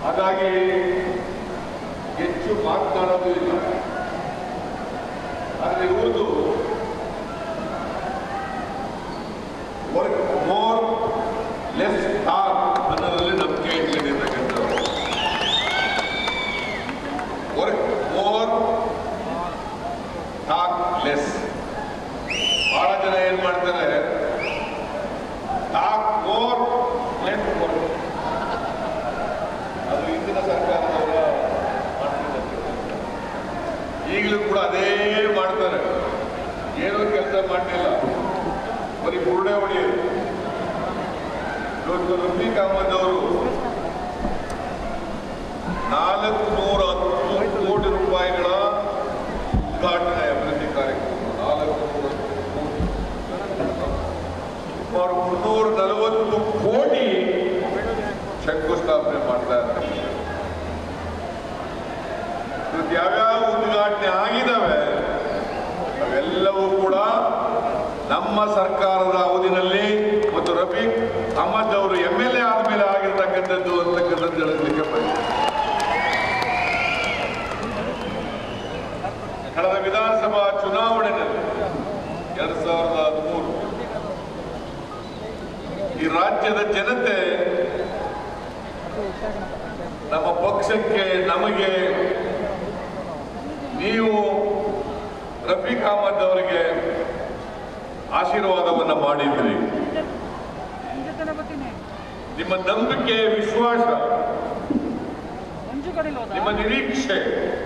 ಹಾಗಾಗಿ ಹೆಚ್ಚು ಮಾತನಾಡೋದು ಇಲ್ಲ ಆದರೆ ಇರುವುದು ವರ್ಕ್ ಮೋರ್ ಲೆಸ್ ಟಾಕ್ ಅನ್ನೋದ್ರಲ್ಲಿ ನಂಬಿಕೆ ಇಟ್ಕೊಂಡಿರ್ತಕ್ಕಂಥವ್ರು ವರ್ಕ್ ಮೋರ್ ಟಾಕ್ ಲೆಸ್ ಬಹಳ ಜನ ಏನ್ ಮಾಡ್ತಾರೆ ಟಾಕ್ ಮೋರ್ ಲೆಸ್ ವರ್ಕ್ ಅದು ಹಿಂದಿನ ಸರ್ಕಾರದವರ ಮಾಡ್ತಿದ್ದಾರೆ ಈಗಲೂ ಕೂಡ ಅದೇ ಮಾಡ್ತಾರೆ ಏನೂ ಕೆಲಸ ಮಾಡಲಿಲ್ಲ ಬರೀ ಬುರುಡೆ ಹೊಡೆಯೋದು ಇವತ್ತು ರಫೀಕ್ ಅಹಮದ್ ಅವರು ನಾಲ್ಕು ನೂರ ಹತ್ತು ಕೋಟಿ ರೂಪಾಯಿಗಳ ಉದ್ಘಾಟನೆ ಅಭಿವೃದ್ಧಿ ಕಾರ್ಯಕ್ರಮ ನಾಲ್ಕು ನೂರ ಸುಮಾರು ಮುನ್ನೂರ ನಲವತ್ತು ಕೋಟಿ ಶಂಕುಸ್ಥಾಪನೆ ಮಾಡ್ತಾ ಇದ್ದಾರೆ ಇವತ್ತು ಯಾವ್ಯಾವ ಉದ್ಘಾಟನೆ ಆಗಿದ್ದಾವೆ ಅವೆಲ್ಲವೂ ಕೂಡ ನಮ್ಮ ಸರ್ಕಾರದ ಅವಧಿನಲ್ಲಿ ಮತ್ತು ರಫೀಕ್ ಅಹಮದ್ ಅವರು ಎಂ ಎಲ್ ಎ ಆದಮೇಲೆ ಆಗಿರ್ತಕ್ಕಂಥದ್ದು ಅಂತಕ್ಕಂಥದ್ದು ತಿಳಿಸ್ಲಿಕ್ಕೆ ಬಯಸ್ತೇನೆ ಕಳೆದ ವಿಧಾನಸಭಾ ಚುನಾವಣೆಯಲ್ಲಿ ಎರಡ್ ಸಾವಿರದ ಹದಿಮೂರು ಈ ರಾಜ್ಯದ ಜನತೆ ನಮ್ಮ ಪಕ್ಷಕ್ಕೆ ನಮಗೆ ನೀವು ರಫೀಕ್ ಅಹಮದ್ ಅವರಿಗೆ ಆಶೀರ್ವಾದವನ್ನ ಮಾಡಿದ್ರಿ ಜೊತೆನೆ ಬರ್ತೀನಿ ನಿಮ್ಮ ನಂಬಿಕೆ ವಿಶ್ವಾಸ ಮಂಜು ಕಡೆಯಲ್ಲಿ ಹೋದ ನಿಮ್ಮ ನಿರೀಕ್ಷೆ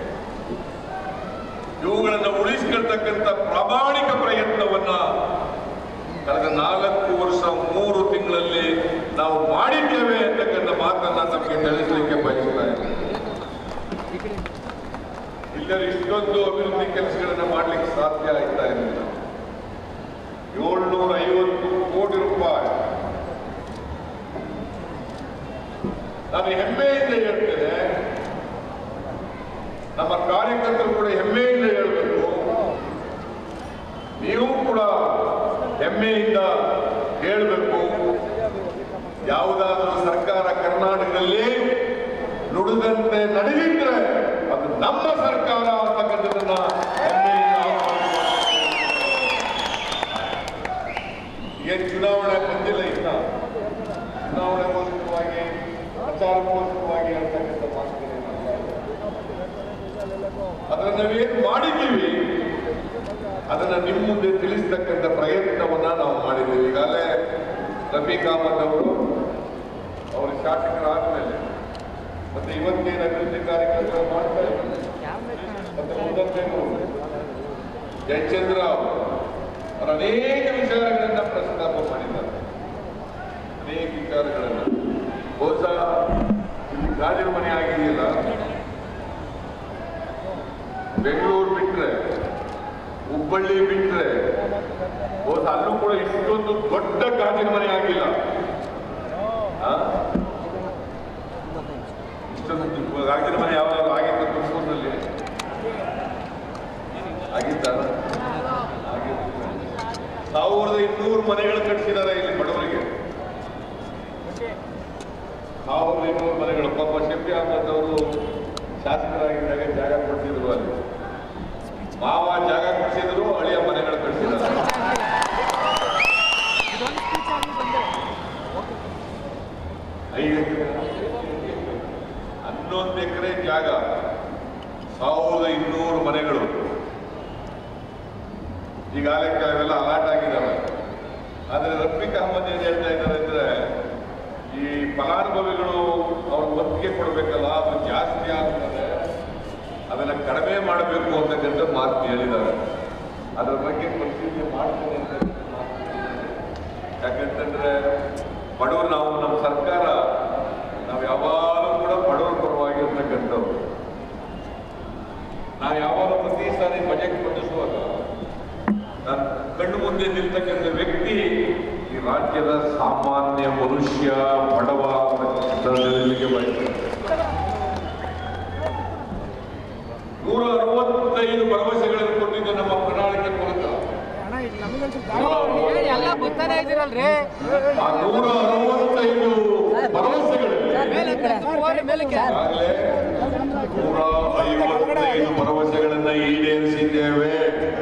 ಇವುಗಳನ್ನು ಉಳಿಸಿಕೊಳ್ತಕ್ಕಂಥ ಪ್ರಾಮಾಣಿಕ ಪ್ರಯತ್ನವನ್ನ ಕಳೆದ ನಾಲ್ಕು ವರ್ಷ ಮೂರು ತಿಂಗಳಲ್ಲಿ ನಾವು ಮಾಡಿದ್ದೇವೆ ಅಂತಕ್ಕಂಥ ಮಾತನ್ನ ನಮಗೆ ತಿಳಿಸಲಿಕ್ಕೆ ಬಯಸ್ತಾ ಇದ್ದೇನೆ ಇಲ್ಲದೆ ಇಷ್ಟೊಂದು ಅಭಿವೃದ್ಧಿ ಕೆಲಸಗಳನ್ನ ಮಾಡ್ಲಿಕ್ಕೆ ಸಾಧ್ಯ ಆಯ್ತಾ ಇರಲಿಲ್ಲ ಏಳ್ನೂರ ಐವತ್ತು ಕೋಟಿ ರೂಪಾಯಿ ನಾನು ಹೆಮ್ಮೆಯಿಂದ ಹೇಳ್ತೇನೆ ನಮ್ಮ ಕಾರ್ಯಕರ್ತರು ಕೂಡ ಹೆಮ್ಮೆಯಿಂದ ಹೇಳಬೇಕು ನೀವು ಕೂಡ ಹೆಮ್ಮೆಯಿಂದ ಹೇಳಬೇಕು ಯಾವುದಾದ್ರೂ ಸರ್ಕಾರ ಕರ್ನಾಟಕದಲ್ಲಿ ನುಡಿದಂತೆ ನಡೆದಿದ್ರೆ ಅದು ನಮ್ಮ ಸರ್ಕಾರ ಅಂತಕ್ಕಂಥದ್ದನ್ನ ಹೆಮ್ಮೆಯಿಂದ ಆಹ್ವಾನಿಸ್ಬೇಕು. ಏನ್ ಚುನಾವಣೆ ಬಂದಿಲ್ಲ ಇನ್ನ ಚುನಾವಣೆ ಮೂಲಕವಾಗಿ ಪ್ರಚಾರ ಮೂಲಕವಾಗಿ ಹೇಳ್ತಕ್ಕಂಥ ಮಾತುಗಳೇನಲ್ಲ ಅದನ್ನ ನಾವೇನ್ ಮಾಡಿದ್ದೀವಿ ಅದನ್ನ ನಿಮ್ಮ ಮುಂದೆ ತಿಳಿಸ್ತಕ್ಕಂಥ ಪ್ರಯತ್ನವನ್ನ ನಾವು ಮಾಡಿದ್ದೀವಿ ಈಗಾಗಲೇ ರಫೀಕ್ ಅಹಮದ್ ಅವರು ಅವರು ಶಾಸಕರಾದ ಮೇಲೆ ಮತ್ತೆ ಇವತ್ತೇನು ಅಭಿವೃದ್ಧಿ ಕಾರ್ಯಕ್ರಮ ಮಾಡ್ತಾ ಇದ್ದಾರೆ ಮತ್ತೆ ಮುದ್ದಪ್ಪೇನವರು ಜಯಚಂದ್ರ ಅವರು ಅವರು ಅನೇಕ ವಿಚಾರಗಳನ್ನ ಪ್ರಸ್ತಾಪ ಮಾಡಿದ್ದಾರೆ ಅನೇಕ ವಿಚಾರಗಳನ್ನು ಬಹುಶಃ ಇಲ್ಲಿ ಗಾಜಿನ ಮನೆ ಆಗಿದೆಯಲ್ಲ ಬೆಂಗಳೂರು ಬಿಟ್ರೆ ಹುಬ್ಬಳ್ಳಿ ಬಿಟ್ರೆ ಬಹುಶಃ ಅಲ್ಲೂ ಕೂಡ ಇಷ್ಟೊಂದು ದೊಡ್ಡ ಗಾಜಿನ ಮನೆ ಆಗಿಲ್ಲ ಆ? ಇಷ್ಟೊಂದು ಗಾಜಿನ ಮನೆ ಯಾವಾಗ ಆಗಿತ್ತು ತುಮಕೂರಿನಲ್ಲಿ ಆಗಿದ್ದ ಸಾವಿರದ ಇನ್ನೂರು ಮನೆಗಳು ಕಟ್ಟಿಸಿದ್ದಾರೆ ಇಲ್ಲಿ ಬಡವರಿಗೆ ಸಾವಿರದ ಇನ್ನೂರು ಮನೆಗಳು ಪಾಪ ಶೆಫಿ ಅಹಮದ್ ಅವರು ಶಾಸಕರಾಗಿದ್ದಾಗ ಜಾಗ ಕೊಡ್ತಿದ್ರು ಅಲ್ಲಿ ಮಾವ ಜಾಗ ಕೊಡಿಸಿದ್ರು ಹಳೆಯ ಮನೆಗಳು ಕಟ್ಟಿಸಿದ್ದಾರೆ ಇದೊಂದು ಸ್ಪೀಚ್ ಆಗಿ ಬಂದೆ ಐದು ಎಕರೆ ಹನ್ನೊಂದು ಎಕರೆ ಜಾಗ ಸಾವಿರದ ಇನ್ನೂರು ಮನೆಗಳು ಈಗಾಗಲೇ ಕೆಲವೆಲ್ಲ ಅಲಾಟ್ ಆಗಿದ್ದಾವೆ ಆದರೆ ರಫೀಕ್ ಅಹಮದ್ ಏನ್ ಹೇಳ್ತಾ ಇದ್ದಾರೆ ಅಂದ್ರೆ ಈ ಫಲಾನುಭವಿಗಳು ಅವ್ರ ಒತ್ತಿಗೆ ಕೊಡಬೇಕಲ್ಲ ಅದು ಜಾಸ್ತಿ ಆಗ್ತದೆ ಅದನ್ನ ಕಡಿಮೆ ಮಾಡಬೇಕು ಅಂತಕ್ಕಂಥ ಮಾತು ಹೇಳಿದ್ದಾರೆ ಅದರ ಬಗ್ಗೆ ಪರಿಶೀಲನೆ ಮಾಡ್ತೇನೆ ಅಂತ ಮಾತು ಹೇಳಿದ್ದಾರೆ. ಯಾಕಂತಂದ್ರೆ ಬಡವರು ನಾವು ನಮ್ಮ ಸರ್ಕಾರ ನಾವು ಯಾವಾಗಲೂ ಕೂಡ ಬಡವರ ಪರವಾಗಿ ಇರ್ತಕ್ಕಂಥವ್ರು ನಾವು ಯಾವಾಗ ಪ್ರತಿ ಸಾರಿ ಬಜೆಟ್ ಮಂಡಿಸುವಾಗ ನಾನು ಕಣ್ಣು ಮುಂದೆ ನಿಲ್ತಕ್ಕಂಥ ವ್ಯಕ್ತಿ ಈ ರಾಜ್ಯದ ಸಾಮಾನ್ಯ ಮನುಷ್ಯ ಬಡವ ಅಂತಕ್ಕಂಥದ್ದಕ್ಕೆ ಬಯಸ್ತಾರೆ ನೂರ ಅರವತ್ತೈದು ಭರವಸೆಗಳನ್ನು ಕೊಟ್ಟಿದ್ದ ನಮ್ಮ ಪ್ರಣಾಳಿಕೆ ಮೂಲಕ ಅಣ್ಣ ಇದು ನಮಗಂತೂ ಗಾಳಿ ಹೇಳಿ ಎಲ್ಲ ಬರ್ತಾನೆ ಇದ್ದೀರಲ್ರಿ ಆ ನೂರ ಅರವತ್ತೈದು ಭರವಸೆಗಳಲ್ಲಿ ಈಗಾಗಲೇ ನೂರ ಐವತ್ತೈದು ಭರವಸೆಗಳನ್ನ ಈಡೇರಿಸಿದ್ದೇವೆ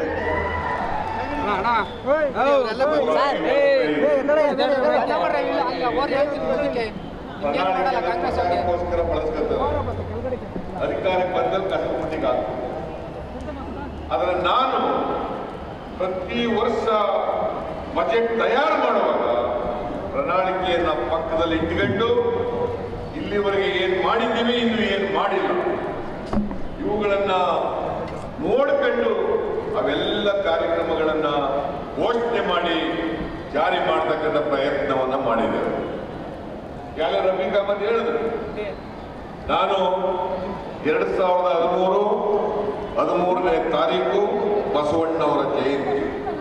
ಪ್ರಣಾಳಿಕೆಗೋಸ್ಕರ ಬಳಸ್ಕೊತಾರೆ ಅಧಿಕಾರಕ್ಕೆ ಬಂದಲ್ಲಿ ಕಸ ಮುಟ್ಟಿಗೆ ಆದರೆ ನಾನು ಪ್ರತಿ ವರ್ಷ ಬಜೆಟ್ ತಯಾರು ಮಾಡುವಾಗ ಪ್ರಣಾಳಿಕೆಯನ್ನ ಪಕ್ಕದಲ್ಲಿ ಇಟ್ಕೊಂಡು ಇಲ್ಲಿವರೆಗೆ ಏನ್ ಮಾಡಿದ್ದೀವಿ ಇನ್ನು ಏನು ಮಾಡಿಲ್ಲ ಇವುಗಳನ್ನ ನೋಡ್ಕೊಂಡು ಅವೆಲ್ಲ ಕಾರ್ಯಕ್ರಮಗಳನ್ನ ಘೋಷಣೆ ಮಾಡಿ ಜಾರಿ ಮಾಡ್ತಕ್ಕಂಥ ಪ್ರಯತ್ನವನ್ನ ಮಾಡಿದ್ದೇವೆ ಯಾರ ರಫೀಕ್ ಅಹಮದ್ ಹೇಳಿದ್ರು ನಾನು ಎರಡ್ ಸಾವಿರದ ಹದಿಮೂರು ಹದಿಮೂರನೇ ತಾರೀಕು ಬಸವಣ್ಣವರ ಜಯಂತಿ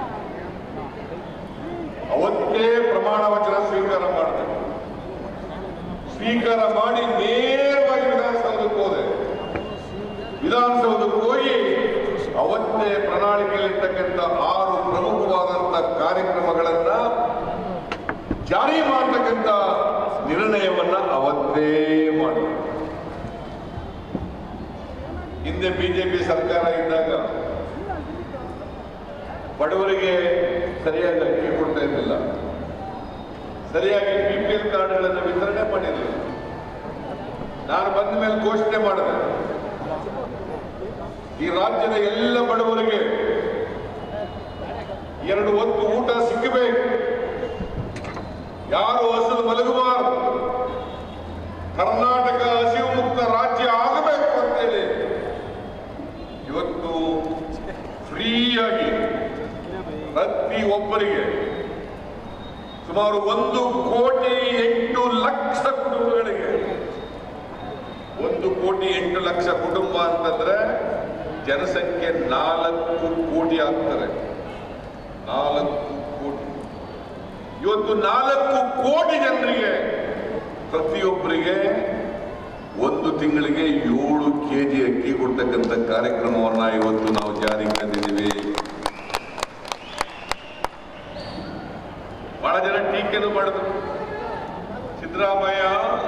ಅವತ್ತೇ ಪ್ರಮಾಣ ವಚನ ಸ್ವೀಕಾರ ಮಾಡಿದೆ ಸ್ವೀಕಾರ ಮಾಡಿ ನೇರವಾಗಿ ವಿಧಾನಸೌಧಕ್ಕೆ ಹೋದೆ ವಿಧಾನಸೌಧಕ್ಕೆ ಹೋಗಿ ಅವತ್ತೇ ಪ್ರಣಾಳಿಕೆಯಲ್ಲಿರ್ತಕ್ಕಂಥ ಆರು ಪ್ರಮುಖವಾದಂಥ ಕಾರ್ಯಕ್ರಮಗಳನ್ನ ಜಾರಿ ಮಾಡತಕ್ಕಂಥ ನಿರ್ಣಯವನ್ನ ಅವತ್ತೇ ಮಾಡಿದೆ ಹಿಂದೆ ಬಿಜೆಪಿ ಸರ್ಕಾರ ಇದ್ದಾಗ ಬಡವರಿಗೆ ಸರಿಯಾಗಿ ಅಕ್ಕಿ ಕೊಡ್ತಾ ಇರಲಿಲ್ಲ ಸರಿಯಾಗಿ ಬಿ ಪಿ ಎಲ್ ಕಾರ್ಡ್ಗಳನ್ನು ವಿತರಣೆ ಮಾಡಿರಲಿಲ್ಲ ನಾನು ಬಂದ ಮೇಲೆ ಘೋಷಣೆ ಮಾಡಿದೆ ಈ ರಾಜ್ಯದ ಎಲ್ಲ ಬಡವರಿಗೆ ಎರಡು ಹೊತ್ತು ಊಟ ಸಿಕ್ಕಬೇಕು ಯಾರು ಹಸಿದು ಮಲಗಬಾರದು ಕರ್ನಾಟಕ ಹಸಿವು ಮುಕ್ತ ರಾಜ್ಯ ಆಗಬೇಕು ಅಂತೇಳಿ ಇವತ್ತು ಫ್ರೀಯಾಗಿ ಪ್ರತಿ ಒಬ್ಬರಿಗೆ ಸುಮಾರು ಒಂದು ಕೋಟಿ ಎಂಟು ಲಕ್ಷ ಕುಟುಂಬಗಳಿಗೆ ಒಂದು ಕೋಟಿ ಎಂಟು ಲಕ್ಷ ಕುಟುಂಬ ಅಂತಂದ್ರೆ ಜನಸಂಖ್ಯೆ ನಾಲ್ಕು ಕೋಟಿ ಆಗ್ತಾರೆ ನಾಲ್ಕು ಕೋಟಿ ಇವತ್ತು ನಾಲ್ಕು ಕೋಟಿ ಜನರಿಗೆ ಪ್ರತಿಯೊಬ್ಬರಿಗೆ ಒಂದು ತಿಂಗಳಿಗೆ ಏಳು ಕೆ ಜಿ ಅಕ್ಕಿ ಕೊಡ್ತಕ್ಕಂಥ ಕಾರ್ಯಕ್ರಮವನ್ನ ಇವತ್ತು ನಾವು ಜಾರಿಗೆ ತಂದಿದ್ದೀವಿ ಬಹಳ ಜನ ಟೀಕೆನೂ ಮಾಡಿದ್ರು ಸಿದ್ದರಾಮಯ್ಯ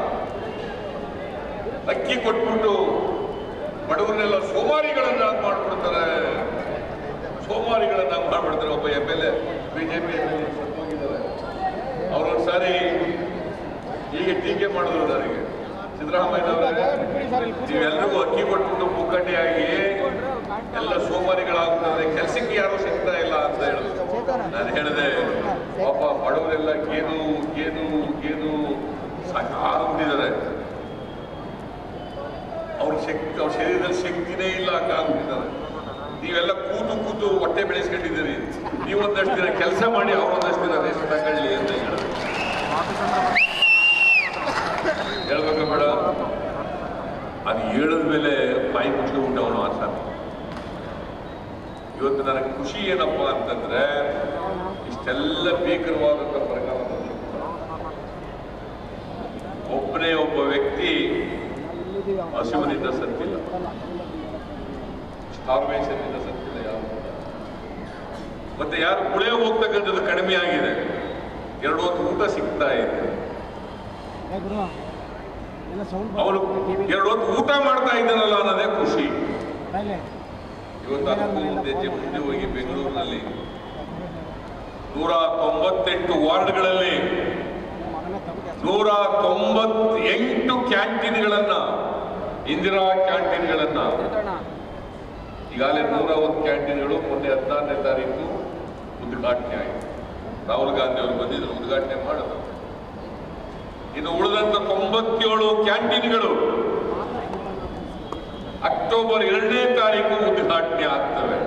ಅಕ್ಕಿ ಕೊಟ್ಬಿಟ್ಟು ಬಡವರನ್ನೆಲ್ಲ ಸೋಮಾರಿಗಳನ್ನ ಮಾಡ್ಬಿಡ್ತಾರೆ ಸೋಮಾರಿಗಳನ್ನ ಮಾಡ್ಬಿಡ್ತಾರೆ ಒಬ್ಬ ಎಮ್ ಎಲ್ ಎ ಬಿಜೆಪಿ ಹೋಗಿದ್ದಾರೆ ಅವರೊಂದ್ಸಾರಿ ಹೀಗೆ ಟೀಕೆ ಮಾಡಿದ್ರು ನನಗೆ ಸಿದ್ದರಾಮಯ್ಯನವರೇ ನೀವೆಲ್ಲರಿಗೂ ಅಕ್ಕಿ ಕೊಟ್ಬಿಟ್ಟು ಪುಕ್ಕಟ್ಟೆಯಾಗಿ ಎಲ್ಲ ಸೋಮಾರಿಗಳಾಗ್ತದೆ ಕೆಲಸಕ್ಕೆ ಯಾರು ಸಿಗ್ತಾ ಇಲ್ಲ ಅಂತ ಹೇಳಿದ್ರು ನಾನು ಹೇಳಿದೆ ಪಾಪ ಬಡವರೆಲ್ಲ ಗೇನು ಗೇನು ಗೇನು ಸಾಕಾಗ್ಬಿಟ್ಟಿದ್ದಾರೆ ಅವ್ರ ಶಕ್ತಿ ಅವ್ರ ಶರೀರದಲ್ಲಿ ಶಕ್ತಿನೇ ಇಲ್ಲ ಆಗ್ಬಿಟ್ಟಿದ್ದಾರೆ ನೀವೆಲ್ಲ ಕೂತು ಕೂತು ಹೊಟ್ಟೆ ಬೆಳೆಸ್ಕೊಂಡಿದ್ದೀರಿ ನೀವೊಂದಷ್ಟು ದಿನ ಕೆಲಸ ಮಾಡಿ ಅವ್ರೊಂದಷ್ಟು ದಿನ ರೆಸ್ಟ್ ತಗೊಳ್ಳಿ ಅಂತ ಹೇಳಿದ್ರು ಹೇಳ್ಬೇಕ ಬೇಡ ಅದು ಹೇಳಿದ ಮೇಲೆ ಬಾಯಿ ಮುಚ್ಕೊಂಡ್ಬಿಟ್ಟು ಅವನು ಆಸಾಮಿ ಇವತ್ತು ನನಗೆ ಖುಷಿ ಏನಪ್ಪಾ ಅಂತಂದ್ರೆ ಇಷ್ಟೆಲ್ಲ ಭೀಕರವಾದಂಥ ಪರಿಣಾಮ ಬಂದಿದೆ. ಒಬ್ಬನೇ ಒಬ್ಬ ವ್ಯಕ್ತಿ ಹಸಿವಿನಿಂದ ಸತ್ತಿಲ್ಲ ಸ್ಟಾರ್ವೇಷನ್ ಇಂದ ಸತ್ತಿಲ್ಲ ಯಾರು ಮತ್ತೆ ಯಾರು ಗುಳೆ ಹೋಗ್ತಕ್ಕಂಥದ್ದು ಕಡಿಮೆ ಆಗಿದೆ ಎರಡು ಹೊತ್ತು ಊಟ ಸಿಗ್ತಾ ಇದೆ ಅವನು ಎರಡು ಹೊತ್ತು ಊಟ ಮಾಡ್ತಾ ಇದ್ದಾನಲ್ಲ ಅನ್ನೋದೇ ಖುಷಿ ಇವತ್ತು ಅದಕ್ಕೂ ಮುಂದೆ ಹೆಜ್ಜೆ ಮುಂದೆ ಹೋಗಿ ಬೆಂಗಳೂರಿನಲ್ಲಿ ನೂರ ತೊಂಬತ್ತೆಂಟು ವಾರ್ಡ್ಗಳಲ್ಲಿ ನೂರ ತೊಂಬತ್ತೆಂಟು ಕ್ಯಾಂಟೀನ್ಗಳನ್ನ ಇಂದಿರಾ ಕ್ಯಾಂಟೀನ್ಗಳನ್ನ ಈಗಾಗಲೇ ನೂರ ಒಂದು ಕ್ಯಾಂಟೀನ್ಗಳು ಮೊನ್ನೆ ಹದಿನಾರನೇ ತಾರೀಕು ಉದ್ಘಾಟನೆ ಆಯಿತು ರಾಹುಲ್ ಗಾಂಧಿ ಅವರು ಬಂದಿದ್ರು ಉದ್ಘಾಟನೆ ಮಾಡಿದ್ರು ಇನ್ನು ಉಳಿದಂತ ತೊಂಬತ್ತೇಳು ಕ್ಯಾಂಟೀನ್ಗಳು ಅಕ್ಟೋಬರ್ ಎರಡನೇ ತಾರೀಕು ಉದ್ಘಾಟನೆ ಆಗ್ತವೆ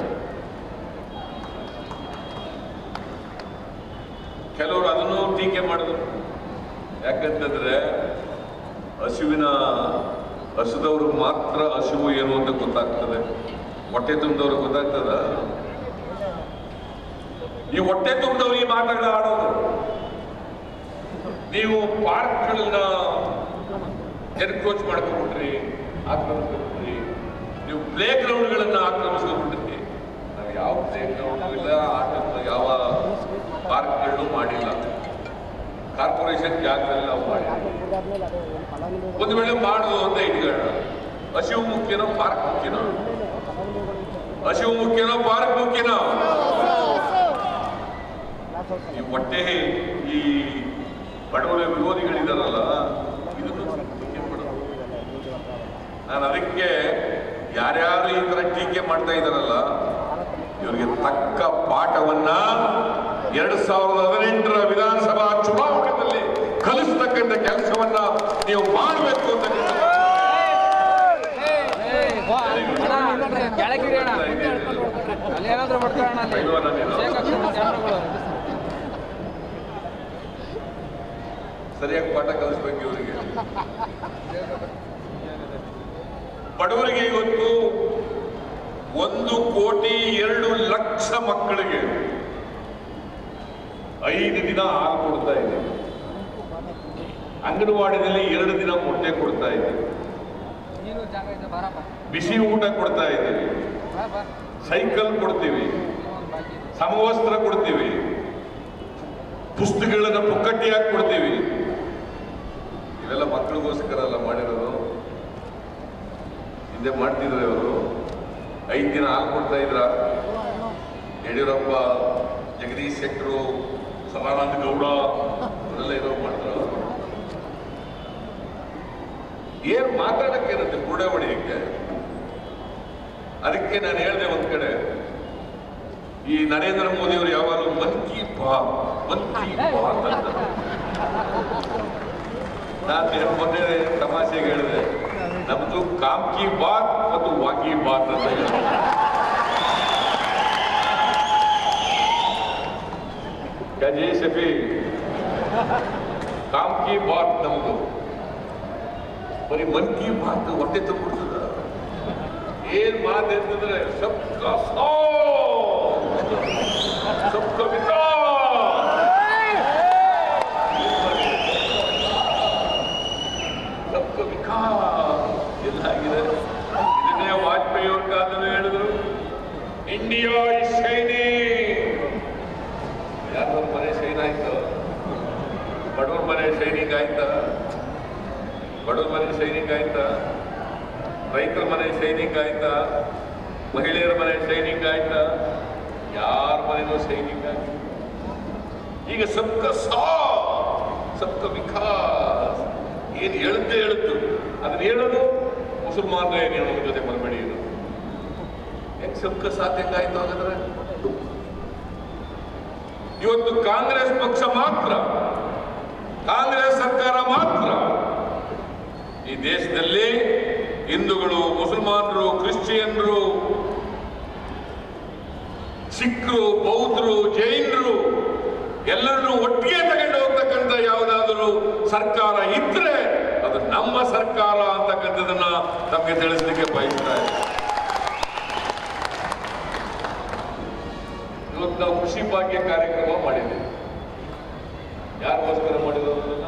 ಕೆಲವರು ಅದನ್ನು ಟೀಕೆ ಮಾಡಿದ್ರು ಯಾಕಂತಂದ್ರೆ ಹಸುವಿನ ಹಸುದವ್ರಿಗೆ ಮಾತ್ರ ಹಸಿವು ಏನು ಅಂತ ಗೊತ್ತಾಗ್ತದೆ ಹೊಟ್ಟೆ ತುಂಬಿದವ್ರಿಗೆ ಗೊತ್ತಾಗ್ತದ ಈ ಹೊಟ್ಟೆ ತುಂಬಿದವ್ರು ಈ ಮಾತುಗಳ ಆಡೋದು ನೀವು ಪಾರ್ಕ್ಗಳನ್ನ ಎನ್ಕ್ರೋಚ್ ಮಾಡ್ಕೊಂಡ್ಬಿಟ್ರಿ ಆಕ್ರಮಿಸ್ಕೊಂಡ್ಬಿಟ್ರಿ ನೀವು ಪ್ಲೇ ಗ್ರೌಂಡ್ಗಳನ್ನ ಆಕ್ರಮಿಸ್ಕೊಂಡ್ಬಿಟ್ರಿ ನಾವು ಯಾವ ಪ್ಲೇ ಗ್ರೌಂಡ್ ಇಲ್ಲ ಆಟದ ಯಾವ ಪಾರ್ಕ್ಗಳನ್ನು ಮಾಡಿಲ್ಲ ಕಾರ್ಪೊರೇಷನ್ ಜಾಗದಲ್ಲಿ ನಾವು ಮಾಡಿ ಒಂದು ವೇಳೆ ಮಾಡುದು ಅಂತ ಇಟ್ಕೊಳ್ಳೋಣ ಹಸಿವು ಮುಖ್ಯನೋ ಪಾರ್ಕ್ ಮುಖ್ಯನೋ ಹಸಿವು ಮುಖ್ಯನೋ ಪಾರ್ಕ್ ಮುಖ್ಯನೋ ಈ ಹೊಟ್ಟೆ ಈ ಬಡವರ ವಿರೋಧಿಗಳಿದಾರಲ್ಲ ಇದನ್ನು ಮುಖ್ಯ ಮಾಡೋದು ನಾನು ಅದಕ್ಕೆ ಯಾರ್ಯಾರು ಈ ತರ ಟೀಕೆ ಮಾಡ್ತಾ ಇದ್ದಾರಲ್ಲ ಇವರಿಗೆ ತಕ್ಕ ಪಾಠವನ್ನ ಎರಡ್ ಸಾವಿರದ ಹದಿನೆಂಟರ ವಿಧಾನಸಭಾ ಚುನಾವಣೆಯಲ್ಲಿ ಕಲಿಸ್ತಕ್ಕಂಥ ಕೆಲಸವನ್ನ ನೀವು ಮಾಡಬೇಕು ಅಂತ ಕೆಳಗಿರಿ ಅಣ್ಣ ಅಲ್ಲಿ ಏನಾದ್ರು ಮಾಡ್ಕೊಳ್ಳೋಣ ಅಲ್ಲಿ ಪೈಲ್ವಾನ ನೀನು. ಶೇಕ್ ಹಾಕ್ಸ್ಕೊಂಡು ಕ್ಯಾಮ್ರಾಗಳು. ಸರಿಯಾಗಿ ಪಾಠ ಕಲಿಸ್ಬೇಕು ಇವರಿಗೆ ಬಡವರಿಗೆ ಇವತ್ತು ಒಂದು ಕೋಟಿ ಎರಡು ಲಕ್ಷ ಮಕ್ಕಳಿಗೆ ಐದು ದಿನ ಹಾಲು ಕೊಡ್ತಾ ಇದೆ ಅಂಗನವಾಡಿನಲ್ಲಿ ಎರಡು ದಿನ ಮೊಟ್ಟೆ ಕೊಡ್ತಾ ಇದೆ ನೀನು ಜಾಗ ಇದೆ ಬಾರಪ್ಪ ಬಿಸಿ ಊಟ ಕೊಡ್ತಾ ಇದ್ದೀವಿ ಬಾ ಬಾ ಸೈಕಲ್ ಕೊಡ್ತೀವಿ ಇನ್ನೊಂದು ಬಾಕಿ ಇದೆ. ಸಮವಸ್ತ್ರ ಕೊಡ್ತೀವಿ ಪುಸ್ತಕಗಳನ್ನ ಪುಕ್ಕಟ್ಟಿಯಾಗಿ ಕೊಡ್ತೀವಿ ಇವೆಲ್ಲ ಮಕ್ಕಳಿಗೋಸ್ಕರ ಅಲ್ಲ ಮಾಡಿರೋದು ಹಿಂದೆ ಮಾಡ್ತಿದ್ರೆ ಅವರು ಐದು ದಿನ ಹಾಲು ಕೊಡ್ತಾ ಇದ್ರ ಯಡಿಯೂರಪ್ಪ ಜಗದೀಶ್ ಶೆಟ್ಟರು ಸದಾನಂದ ಗೌಡ ಅವರೆಲ್ಲ ಇರೋ ಮಾಡಿದ್ರು ಏನ್ ಮಾತಾಡಕ್ಕೆ ಇರುತ್ತೆ ಬುರುಡೆ ಹೊಡೆಯಕ್ಕೆ ಅದಕ್ಕೆ ನಾನು ಹೇಳಿದೆ ಒಂದ್ ಕಡೆ ಈ ನರೇಂದ್ರ ಮೋದಿ ಅವರು ಯಾವಾಗಲೂ ಮನ್ ಕಿ ಬಾತ್ ಮನ್ ಕಿ ಬಾತ್ ಅಂತ ನಾನು ಮೊನ್ನೆ ತಮಾಷೆಗೆ ಹೇಳಿದೆ ನಮ್ದು ಕಾಮ್ ಕಿ ಬಾತ್ ಮತ್ತು ವಾಕಿ ಬಾತ್ ಅಂತ ಹೇಳಿದೆ ಕಜಿ ಶಫಿ ಕಾಮ್ ಕಿ ಬಾತ್ ನಮ್ದು ಬರೀ ಮನ್ ಕಿ ಬಾತ್ ಹೊಟ್ಟೆ ತುಂಬಿಡ್ತದ ಏನ್ ಮಾತು ಅಂತಂದ್ರೆ ಸಬ್ಕ ಸಾಥ್, ಸಬ್ಕ ವಿಕಾಸ್ ಸಬ್ಕ ವಿಕಾಸ್ ಎಲ್ಲ ಆಗಿದೆ ಇದನ್ನೇ ವಾಜಪೇಯಿ ಅವ್ರ ಕಾಲದಲ್ಲಿ ಹೇಳಿದ್ರು ಇಂಡಿಯಾ ಇಸ್ ಶೈನಿಂಗ್ ಯಾರ್ದವ್ರ ಮನೆ ಶೈನ್ ಆಯ್ತು ಬಡವ್ರ ಮನೆ ಶೈನಿಂಗ್ ಆಯ್ತಾ ಬಡವ್ರ ಮನೆ ಶೈನಿಂಗ್ ಆಯ್ತಾ ರೈತರ ಮನೆ ಶೈನಿಂಗ್ ಆಯ್ತಾ ಮಹಿಳೆಯರ ಮನೆ ಶೈನಿಂಗ್ ಆಯ್ತಾ ಯಾರ ಮನೆನೂ ಶೈನಿಂಗ್ ಆಯ್ತು ಈಗ ಸಬ್ಕ ಸಾ ಸಬ್ಕ ವಿಕಾಸ್ ಏನ್ ಹೇಳುತ್ತೆ ಹೇಳುತ್ತು ಅದನ್ನ ಹೇಳೋದು ಮುಸಲ್ಮಾನರ ಏನ್ ಹೇಳೋದ್ರ ಜೊತೆ ಬರಬೇಡಿ ಇದು ಹೆಂಗ್ ಸಬ್ಕ ಸಾಥ್ ಹೆಂಗಾಯ್ತು ಹಾಗಾದ್ರೆ ಇವತ್ತು ಕಾಂಗ್ರೆಸ್ ಪಕ್ಷ ಮಾತ್ರ ಕಾಂಗ್ರೆಸ್ ಸರ್ಕಾರ ಮಾತ್ರ ಈ ದೇಶದಲ್ಲಿ ಹಿಂದೂಗಳು ಮುಸಲ್ಮಾನರು ಕ್ರಿಶ್ಚಿಯನ್ರು ಸಿಖ್ರು ಬೌದ್ಧರು ಜೈನರು ಎಲ್ಲರನ್ನೂ ಒಟ್ಟಿಗೆ ತಗೊಂಡು ಹೋಗ್ತಕ್ಕಂಥ ಯಾವುದಾದರೂ ಸರ್ಕಾರ ಇದ್ರೆ ಅದು ನಮ್ಮ ಸರ್ಕಾರ ಅಂತಕ್ಕಂಥದನ್ನ ನಮಗೆ ತಿಳಿಸ್ಲಿಕ್ಕೆ ಬಯಸ್ತಾ ಇದೆ ಇವತ್ತು ನಾವು ಕೃಷಿ ಭಾಗ್ಯ ಕಾರ್ಯಕ್ರಮ ಮಾಡಿದ್ದೇವೆ ಯಾರಿಗೋಸ್ಕರ ಮಾಡಿರೋದನ್ನ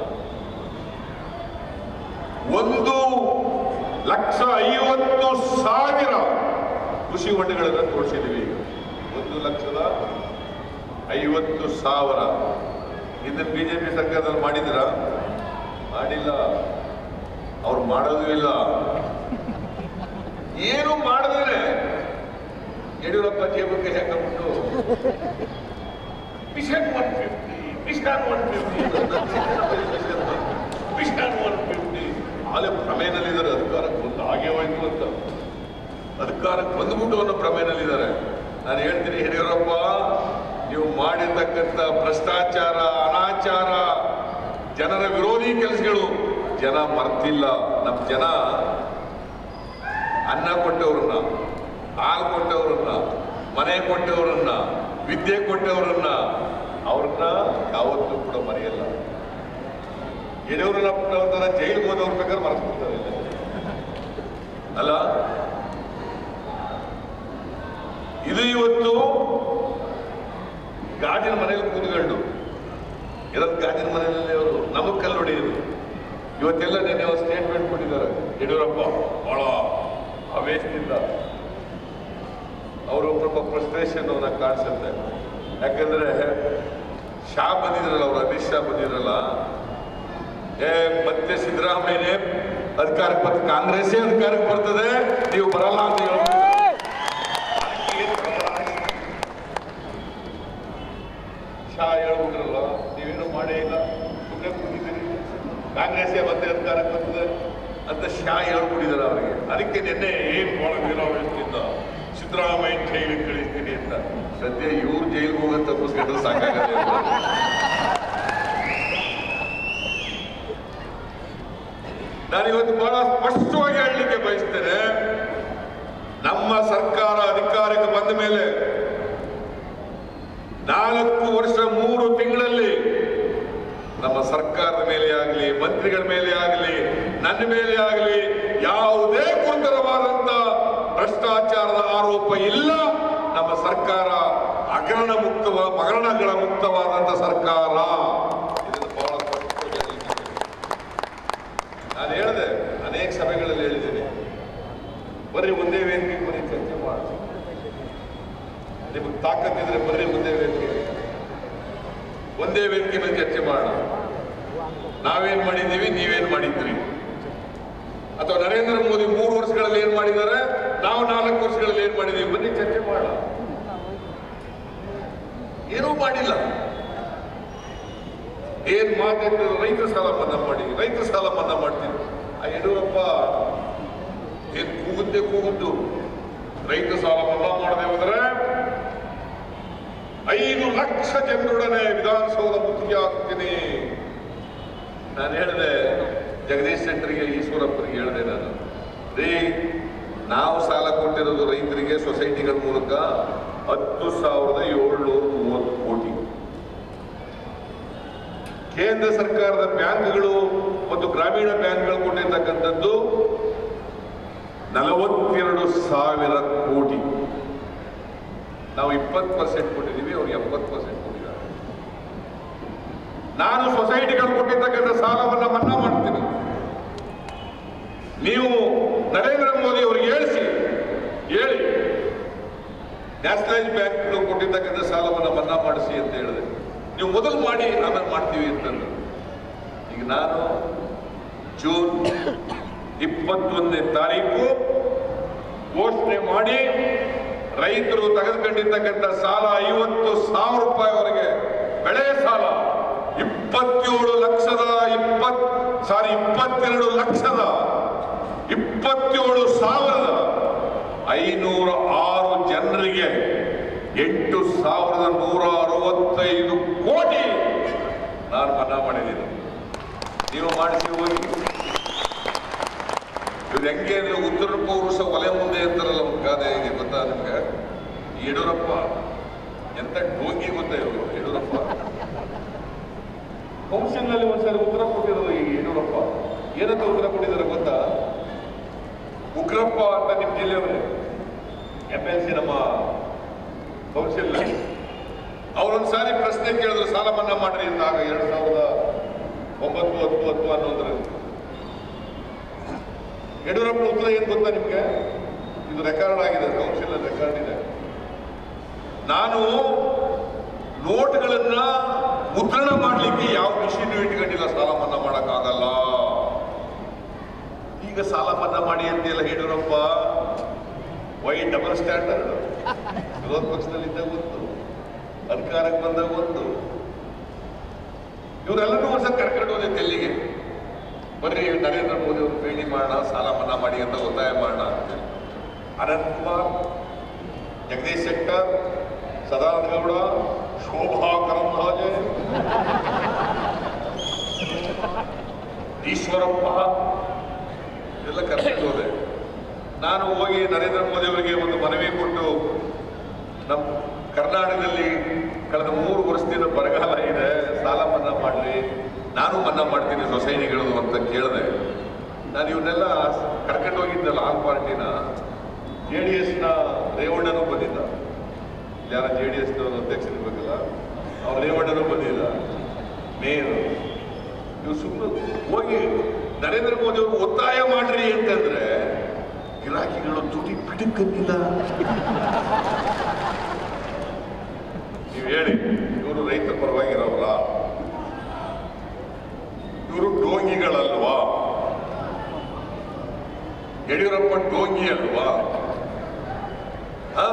ಒಂದು ಲಕ್ಷ ಐವತ್ತು ಸಾವಿರ ಕೃಷಿ ಹೊಂಡಗಳನ್ನು ತೋರಿಸಿದ್ದೀವಿ ಈಗ ಒಂದು ಲಕ್ಷದ ಐವತ್ತು ಸಾವಿರ ಇದನ್ನು ಬಿಜೆಪಿ ಸರ್ಕಾರದಲ್ಲಿ ಮಾಡಿದ್ರ ಮಾಡಿಲ್ಲ ಅವ್ರು ಮಾಡೋದು ಇಲ್ಲ ಏನು ಮಾಡಿದ್ರೆ ಯಡಿಯೂರಪ್ಪ ಜೇಬಕ್ಕೆ ಹಾಕೊಂಡ್ಬಿಟ್ಟು mission one fifty mission one fifty mission one fifty ಆಲೆ ಪ್ರಮೇಯದಲ್ಲಿದ್ದಾರೆ ಅಧಿಕಾರಕ್ಕೆ ಬಂದು ಹಾಗೆ ಹೋಯ್ತು ಅಂತ ಅಧಿಕಾರಕ್ಕೆ ಬಂದ್ಬಿಟ್ಟು ಅನ್ನೋ ಪ್ರಮೇಯದಲ್ಲಿದ್ದಾರೆ ನಾನು ಹೇಳ್ತೀನಿ ಯಡಿಯೂರಪ್ಪ ನೀವು ಮಾಡಿರ್ತಕ್ಕಂಥ ಭ್ರಷ್ಟಾಚಾರ ಅನಾಚಾರ ಜನರ ವಿರೋಧಿ ಕೆಲಸಗಳು ಜನ ಮರ್ತಿಲ್ಲ ನಮ್ಮ ಜನ ಅನ್ನ ಕೊಟ್ಟವ್ರನ್ನ ಹಾಲು ಕೊಟ್ಟವ್ರನ್ನ ಮನೆ ಕೊಟ್ಟವ್ರನ್ನ ವಿದ್ಯೆ ಕೊಟ್ಟವ್ರನ್ನ ಅವ್ರನ್ನ ಯಾವತ್ತೂ ಕೂಡ ಮರೆಯಲ್ಲ ಯಡಿಯೂರಪ್ಪನವ್ರನ್ನ ಜೈಲಿಗೆ ಹೋದವ್ರ ಬೇಕಾದ್ರೆ ಮರೆಸ್ಬಿಡ್ತಾರೆ ಇಲ್ಲ. ಅಲ್ಲ ಇದು ಇವತ್ತು ಗಾಜಿನ ಮನೆಯಲ್ಲಿ ಕೂತ್ಕೊಂಡು ಇರೋದು ಗಾಜಿನ ಮನೆಯಲ್ಲಿ ಅವರು ನಮಗ್ ಕಲ್ಲು ಹೊಡೆಯೋದು ಇವತ್ತೆಲ್ಲ ನಿನ್ನೆ ಒಂದು ಸ್ಟೇಟ್ಮೆಂಟ್ ಕೊಟ್ಟಿದ್ದಾರೆ ಯಡಿಯೂರಪ್ಪ ಬಹಳ ಆವೇಶದಿಂದ ಅವರು ಸ್ವಲ್ಪ ಫ್ರಸ್ಟ್ರೇಷನ್ ಅವನ್ನ ಕಾಣಿಸುತ್ತೆ ಯಾಕಂದ್ರೆ ಶಾ ಬಂದಿದ್ರಲ್ಲ ಅವ್ರು ಅಮಿತ್ ಶಾ ಬಂದಿದ್ರಲ್ಲ ಏ ಮತ್ತೆ ಸಿದ್ದರಾಮಯ್ಯನೇ ಅಧಿಕಾರಕ್ಕೆ ಬರ್ತ ಕಾಂಗ್ರೆಸ್ಸೇ ಅಧಿಕಾರಕ್ಕೆ ಬರ್ತದೆ ನೀವು ಬರಲ್ಲ ಅಂತ ಹೇಳ್ಬಿಟ್ಟು ಶಾ ಹೇಳ್ಬಿಟ್ರಲ್ಲ ನೀವೇನು ಮಾಡೇ ಇಲ್ಲ ಸುಮ್ಮನೆ ಕೂತಿದ್ದೀರಿ ಕಾಂಗ್ರೆಸ್ಸೇ ಮತ್ತೆ ಅಧಿಕಾರಕ್ಕೆ ಬರ್ತದೆ ಅಂತ ಶಾ ಹೇಳ್ಬಿಟ್ಟಿದ್ದಾರೆ ಅವರಿಗೆ ಅದಕ್ಕೆ ನಿನ್ನೆ ಏನ್ ಮಾಡೋದಿಲ್ಲ ವ್ಯಕ್ತಿಯಿಂದ ಸಿದ್ದರಾಮಯ್ಯ ಜೈಲಿಗೆ ಕಳಿಸ್ತೀನಿ ಅಂತ ಸದ್ಯ ಇವ್ರು ಜೈಲಿಗೆ ಹೋಗೋ ತಪ್ಪಿಸ್ಕೊಂಡ್ರೆ ಸಾಕಾಗತ್ತೆ ನಾನಿವತ್ತು ಬಹಳ ಸ್ಪಷ್ಟವಾಗಿ ಹೇಳಲಿಕ್ಕೆ ಬಯಸ್ತೇನೆ ನಮ್ಮ ಸರ್ಕಾರ ಅಧಿಕಾರಕ್ಕೆ ಬಂದ ಮೇಲೆ ನಾಲ್ಕು ವರ್ಷ ಮೂರು ತಿಂಗಳಲ್ಲಿ ನಮ್ಮ ಸರ್ಕಾರದ ಮೇಲೆ ಆಗಲಿ ಮಂತ್ರಿಗಳ ಮೇಲೆ ಆಗಲಿ ನನ್ನ ಮೇಲೆ ಆಗಲಿ ಯಾವುದೇ ಗುರುತರವಾದಂತ ಭ್ರಷ್ಟಾಚಾರದ ಆರೋಪ ಇಲ್ಲ ನಮ್ಮ ಸರ್ಕಾರ ಹಗರಣ ಮುಕ್ತವ ಹಗರಣಗಳ ಮುಕ್ತವಾದಂತ ಸರ್ಕಾರ ಇದನ್ನು ಬಹಳ ಸ್ಪಷ್ಟವಾಗಿ ಹೇಳಲಿಕ್ಕೆ ನಾನು ಹೇಳಿದೆ ಅನೇಕ ಸಭೆಗಳಲ್ಲಿ ಹೇಳಿದ್ದೀನಿ ಬರ್ರಿ ಒಂದೇ ವೇದಿಕೆಗೆ ಬರೀ ಚರ್ಚೆ ಮಾಡಿ ನಿಮಗೆ ತಾಕತ್ತಿದ್ರೆ ಬರ್ರಿ ಒಂದೇ ವೇದಿಕೆ ಒಂದೇ ವೇದಿಕೆ ಮೇಲೆ ಚರ್ಚೆ ಮಾಡೋಣ ನಾವೇನ್ ಮಾಡಿದ್ದೀವಿ ನೀವೇನ್ ಮಾಡಿದ್ರಿ ಅಥವಾ ನರೇಂದ್ರ ಮೋದಿ ಮೂರು ವರ್ಷಗಳಲ್ಲಿ ಏನ್ ಮಾಡಿದ್ದಾರೆ ನಾವು ನಾಲ್ಕು ವರ್ಷಗಳಲ್ಲಿ ಏನ್ ಮಾಡಿದೀವಿ ಬನ್ನಿ ಚರ್ಚೆ ಮಾಡೋಣ ಏನೂ ಮಾಡಿಲ್ಲ ಏನ್ ಮಾತಾಡಿದ್ರು ರೈತರ ಸಾಲ ಮನ್ನಾ ಮಾಡಿ ರೈತರ ಸಾಲ ಮನ್ನಾ ಮಾಡ್ತೀವಿ ಆ ಯಡಿಯೂರಪ್ಪ ಏನ್ ಕೂಗುತ್ತೆ ಕೂಗುದ್ದು ರೈತ ಸಾಲ ಮನ್ನಾ ಮಾಡದೆ ಹೋದ್ರೆ ಐದು ಲಕ್ಷ ಜನರೊಡನೆ ವಿಧಾನಸೌಧ ಮುತ್ತಿಗೆ ಹಾಕ್ತೀನಿ ನಾನು ಹೇಳಿದೆ ಜಗದೀಶ್ ಶೆಟ್ಟರಿಗೆ ಈಶ್ವರಪ್ಪರಿಗೆ ಹೇಳಿದೆ ನಾನು ರೀ ನಾವು ಸಾಲ ಕೊಟ್ಟಿರೋದು ರೈತರಿಗೆ ಸೊಸೈಟಿಗಳ ಮೂಲಕ ಹತ್ತು ಸಾವಿರದ ಏಳ್ನೂರ ಮೂವತ್ತು ಕೋಟಿ ಕೇಂದ್ರ ಸರ್ಕಾರದ ಬ್ಯಾಂಕ್ಗಳು ಮತ್ತು ಗ್ರಾಮೀಣ ಬ್ಯಾಂಕ್ಗಳು ಕೊಟ್ಟಿರ್ತಕ್ಕಂಥದ್ದು ನಲವತ್ತೆರಡು ಸಾವಿರ ಕೋಟಿ ನಾವು ಇಪ್ಪತ್ತು ಪರ್ಸೆಂಟ್ ಕೊಟ್ಟಿದ್ದೀವಿ ಅವ್ರು ಎಪ್ಪತ್ತು ಪರ್ಸೆಂಟ್ ಕೊಟ್ಟಿದ್ದಾರೆ ನಾನು ಸೊಸೈಟಿಗಳು ಕೊಟ್ಟಿರ್ತಕ್ಕಂಥ ಸಾಲವನ್ನು ಮನ್ನಾ ಮಾಡ್ತೀನಿ ನೀವು ನರೇಂದ್ರ ಮೋದಿ ಅವರಿಗೆ ಹೇಳಿಸಿ ಹೇಳಿ ನ್ಯಾಷನಲೈಸ್ ಬ್ಯಾಂಕ್ಗಳು ಕೊಟ್ಟಿರ್ತಕ್ಕಂಥ ಸಾಲವನ್ನು ಮನ್ನಾ ಮಾಡಿಸಿ ಅಂತ ಹೇಳಿದೆ ನೀವು ಮೊದಲು ಮಾಡಿ ಆಮೇಲೆ ಮಾಡ್ತೀವಿ ಅಂತಂದ್ರು ಈಗ ನಾನು ಜೂನ್ ಇಪ್ಪತ್ತೊಂದನೇ ತಾರೀಕು ಘೋಷಣೆ ಮಾಡಿ ರೈತರು ತೆಗೆದುಕೊಂಡಿರ್ತಕ್ಕಂಥ ಸಾಲ ಐವತ್ತು ಸಾವಿರ ರೂಪಾಯಿವರೆಗೆ ಬೆಳೆ ಸಾಲ ಇಪ್ಪತ್ತೇಳು ಲಕ್ಷದ ಇಪ್ಪತ್ ಸಾರಿ ಇಪ್ಪತ್ತೆರಡು ಲಕ್ಷದ ಇಪ್ಪತ್ತೇಳು ಸಾವಿರದ ಐನೂರ ಆರು ಜನರಿಗೆ ಎಂಟು ಸಾವಿರದ ನೂರ ಅರವತ್ತೈದು ಕೋಟಿ ನಾನು ಮನ್ನಾ ಮಾಡಿದ್ದೀನಿ ನೀವು ಮಾಡಿಸಿ ಹೋಗಿ ಇವ್ರು ಹೆಂಗೆ ಅಂದ್ರೆ ಉತ್ತರ ಪೌರುಷ ಒಲೆ ಮುಂದೆ ಅಂತಾರಲ್ಲ ಒಂದು ಗಾದೆ ಇದೆ ಗೊತ್ತಾ ನಿಮ್ಗೆ ಈ ಯಡಿಯೂರಪ್ಪ ಎಂತ ಡೋಂಗಿ ಗೊತ್ತಾ ಇವರು ಯಡಿಯೂರಪ್ಪ ಕೌನ್ಸಿಲ್ನಲ್ಲಿ ಒಂದ್ಸರಿ ಉತ್ತರ ಕೊಟ್ಟಿರೋದು ಈ ಯಡಿಯೂರಪ್ಪ ಏನಂತ ಉತ್ತರ ಕೊಟ್ಟಿದ್ದಾರೆ ಗೊತ್ತಾ ಉಗ್ರಪ್ಪ ಅಂತ ನಿಮ್ಮ ಜಿಲ್ಲೆಯವರೇ ಎಂ ಎಲ್ ಸಿ ನಮ್ಮ ಕೌನ್ಸಿಲ್ ಅವರೊಂದ್ಸಾರಿ ಪ್ರಶ್ನೆ ಕೇಳಿದ್ರು ಸಾಲ ಮನ್ನಾ ಮಾಡ್ರಿ ಅಂತ ಆಗ ಎರಡ್ ಸಾವಿರದ ಒಂಬತ್ತು ಹತ್ತು ಹತ್ತು ಅನ್ನೋದ್ರಲ್ಲಿ ಯಡಿಯೂರಪ್ಪ ಉತ್ತರ ಏನ್ ಗೊತ್ತಾ ನಿಮ್ಗೆ ಇದು ರೆಕಾರ್ಡ್ ಆಗಿದೆ ಕೌನ್ಸಿಲ್ ರೆಕಾರ್ಡ್ ಇದೆ ನಾನು ನೋಟ್ಗಳನ್ನ ಮುದ್ರಣ ಮಾಡ್ಲಿಕ್ಕೆ ಯಾವ ಮಿಷಿನ್ ಇಟ್ಕೊಂಡಿಲ್ಲ ಸಾಲ ಮನ್ನಾ ಮಾಡಕ್ಕಾಗಲ್ಲ ಈಗ ಸಾಲ ಮನ್ನಾ ಮಾಡಿ ಅಂತೆಲ್ಲ ಯಡಿಯೂರಪ್ಪ ವೈ ಡಬಲ್ ಸ್ಟ್ಯಾಂಡರ್ಡ್ ವಿರೋಧ ಪಕ್ಷದಲ್ಲಿದ್ದಾಗ ಒಂದು ಅಧಿಕಾರಕ್ಕೆ ಬಂದಾಗ ಒಂದು ಇವರೆಲ್ಲರೂ ಒಂದ್ಸಲ ಕರ್ಕೊಂಡು ಹೋದೆ ತೆಲ್ಲಿಗೆ ಬರ್ರಿ ನರೇಂದ್ರ ಮೋದಿ ಅವರು ಭೇಟಿ ಮಾಡೋಣ ಸಾಲ ಮನ್ನಾ ಮಾಡಿ ಅಂತ ಒತ್ತಾಯ ಮಾಡೋಣ ಅಂತೇಳಿ ಅನಂತ್ ಕುಮಾರ್ ಜಗದೀಶ್ ಶೆಟ್ಟರ್ ಸದಾನಂದ ಗೌಡ ಶೋಭಾ ಕರಂದ್ಲಾಜೆ ಈಶ್ವರಪ್ಪ ಎಲ್ಲ ಕರ್ಕೊಂಡು ಹೋದೆ ನಾನು ಹೋಗಿ ನರೇಂದ್ರ ಮೋದಿ ಅವರಿಗೆ ಒಂದು ಮನವಿ ಕೊಟ್ಟು ನಮ್ಮ ಕರ್ನಾಟಕದಲ್ಲಿ ಕಳೆದ ಮೂರು ವರ್ಷದಿಂದ ಬರಗಾಲ ಇದೆ ಸಾಲ ಮನ್ನಾ ಮಾಡ್ರಿ ನಾನು ಮನ್ನಾ ಮಾಡ್ತೀನಿ ಸೊಸೈಟಿಗಳು ಅಂತ ಕೇಳಿದೆ ನಾನು ಇವನ್ನೆಲ್ಲ ಕರ್ಕೊಂಡು ಹೋಗಿದ್ದಲ್ಲ ಆಲ್ ಪಾರ್ಟಿನ ಜೆ ಡಿ ಎಸ್ನ ರೇವಣ್ಣನೂ ಬಂದಿದ್ದ ಯಾರ ಜೆ ಡಿ ಎಸ್ನ ಅಧ್ಯಕ್ಷರಿರ್ಬೇಕಲ್ಲ ಅವ್ರು ರೇವಣ್ಣನೂ ಬಂದಿಲ್ಲ ಮೇಯರು ನೀವು ಸುಮ್ಮನೆ ಹೋಗಿ ನರೇಂದ್ರ ಮೋದಿ ಅವರು ಒತ್ತಾಯ ಮಾಡ್ರಿ ಅಂತಂದ್ರೆ ಗಿರಾಕಿಗಳು ತುಟಿ ಪಿಟಕ್ಕಂತಿಲ್ಲ ನೀವು ನೀವು ಹೇಳಿ ಇವರು ರೈತರ ಪರವಾಗಿರೋಲ್ಲ ಇವರು ಡೋಂಗಿಗಳಲ್ವಾ ಯಡಿಯೂರಪ್ಪ ಡೋಂಗಿ ಅಲ್ವಾ ಆ?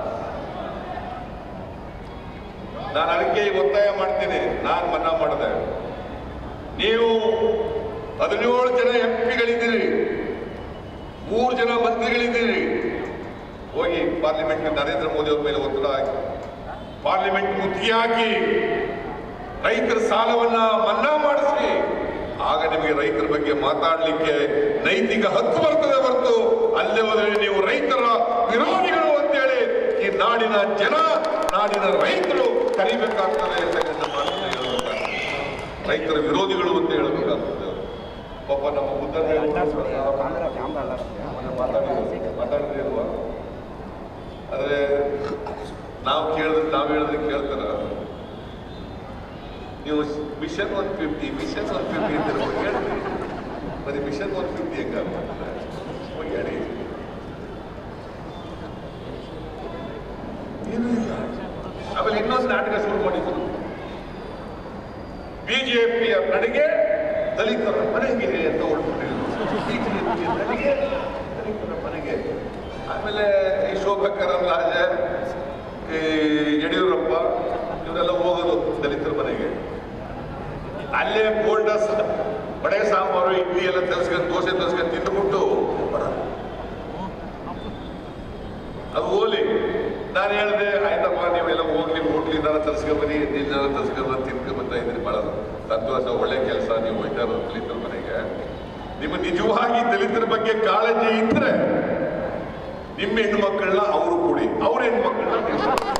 ನಾನು ಅದಕ್ಕೆ ಈಗ ಒತ್ತಾಯ ಮಾಡ್ತೀನಿ ನಾನು ಮನ್ನಾ ಮಾಡಿದೆ ನೀವು ಹದಿನೇಳು ಜನ ಎಂ ಪಿಗಳಿದ್ದೀರಿ ಮೂರು ಜನ ಮಂತ್ರಿಗಳಿದ್ದೀರಿ ಹೋಗಿ ಪಾರ್ಲಿಮೆಂಟ್ ನರೇಂದ್ರ ಮೋದಿ ಅವ್ರ ಮೇಲೆ ಒತ್ತಡ ಹಾಕಿ ಪಾರ್ಲಿಮೆಂಟ್ ಮುತ್ತಿಗೆ ಹಾಕಿ ರೈತರ ಸಾಲವನ್ನ ಮನ್ನಾ ಮಾಡಿಸಿ ಆಗ ನಿಮಗೆ ರೈತರ ಬಗ್ಗೆ ಮಾತಾಡಲಿಕ್ಕೆ ನೈತಿಕ ಹಕ್ಕು ಬರ್ತದೆ ಹೊರತು ಅಲ್ಲೇ ಹೋದರೆ ನೀವು ರೈತರ ವಿರೋಧಿಗಳು ಅಂತೇಳಿ ಈ ನಾಡಿನ ಜನ ನಾಡಿನ ರೈತರು ಕರಿಬೇಕಾಗ್ತದೆ ಅಂತಕ್ಕಂಥ ಮಾತನ್ನ ಹೇಳ್ಬೇಕಾಗ್ತದೆ ರೈತರ ವಿರೋಧಿಗಳು ಅಂತ ಹೇಳಬೇಕಾಗ್ತದೆ ಅವರು. ಪಾಪ ನಮ್ಮ ಬುದ್ಧನ ಮಾತಾಡಿದ್ರು ಮಾತಾಡಿದ್ರಿಲ್ವಾ ಆದ್ರೆ ನಾವು ಕೇಳಿದ್ರೆ ನಾವು ಹೇಳಿದ್ರೆ ಕೇಳ್ತಾರ ನೀವು mission one fifty mission one fifty ಅಂತ ಹೇಳ್ತೀರಿ ಬರೀ ಮಿಷನ್ ಒನ್ ಫಿಫ್ಟಿ ಹೆಂಗ ಹೋಗಿ ಹೇಳಿ ಏನೂ ಇಲ್ಲ ಆಮೇಲೆ ಇನ್ನೊಂದು ನಾಟಕ ಶುರು ಮಾಡಿದ್ರು ಬಿಜೆಪಿಯ ನಡೆಗೆ ದಲಿತರ ಮನೆಗೆ ಅಂತ ಹೊರಟ್ಬಿಟ್ಟಿದ್ರು ಬಿಜೆಪಿಯ ನಡೆಗೆ ದಲಿತರ ಮನೆಗೆ ಆಮೇಲೆ ಈ ಶೋಭಾ ಕರಂದ್ಲಾಜೆ ಈ ಯಡಿಯೂರಪ್ಪ ಇವರೆಲ್ಲ ಹೋಗೋದು ದಲಿತರ ಮನೆಗೆ ಅಲ್ಲೇ ಬೋಲ್ಡ ಬಡೆ ಸಾಂಬಾರು ಇಡ್ಲಿ ಎಲ್ಲ ತರಿಸ್ಕೊಂಡು ದೋಸೆ ತರಿಸ್ಕೊಂಡು ತಿಂದುಬಿಟ್ಟು ಬರೋದು ಅದು ಹೋಲಿ ನಾನು ಹೇಳಿದೆ ಆಯ್ತಪ್ಪ ನೀವೆಲ್ಲ ಹೋಗ್ಲಿ ಹೋಟ್ಲಿನಾರ ತರಿಸ್ಕೊಂಬರಿ ಎದ್ದಿನಾರ ತರಿಸ್ಕೊಂಬಂದು ತಿನ್ಕೊಂಡ್ ಬರ್ತಾ ಇದ್ರಿ ಬಹಳ ಸಂತೋಷ ಒಳ್ಳೆ ಕೆಲಸ ನೀವು ಹೋಯ್ತಾ ಇರೋದು ದಲಿತರ ಮನೆಗೆ ನಿಮ್ಮ ನಿಜವಾಗಿ ದಲಿತರ ಬಗ್ಗೆ ಕಾಳಜಿ ಇದ್ರೆ ನಿಮ್ಮ ಹೆಣ್ಣು ಮಕ್ಕಳನ್ನ ಅವರು ಕೊಡಿ ಅವ್ರ ಹೆಣ್ಣು ಮಕ್ಕಳನ್ನ ನೀವು ಕೊಡಿ.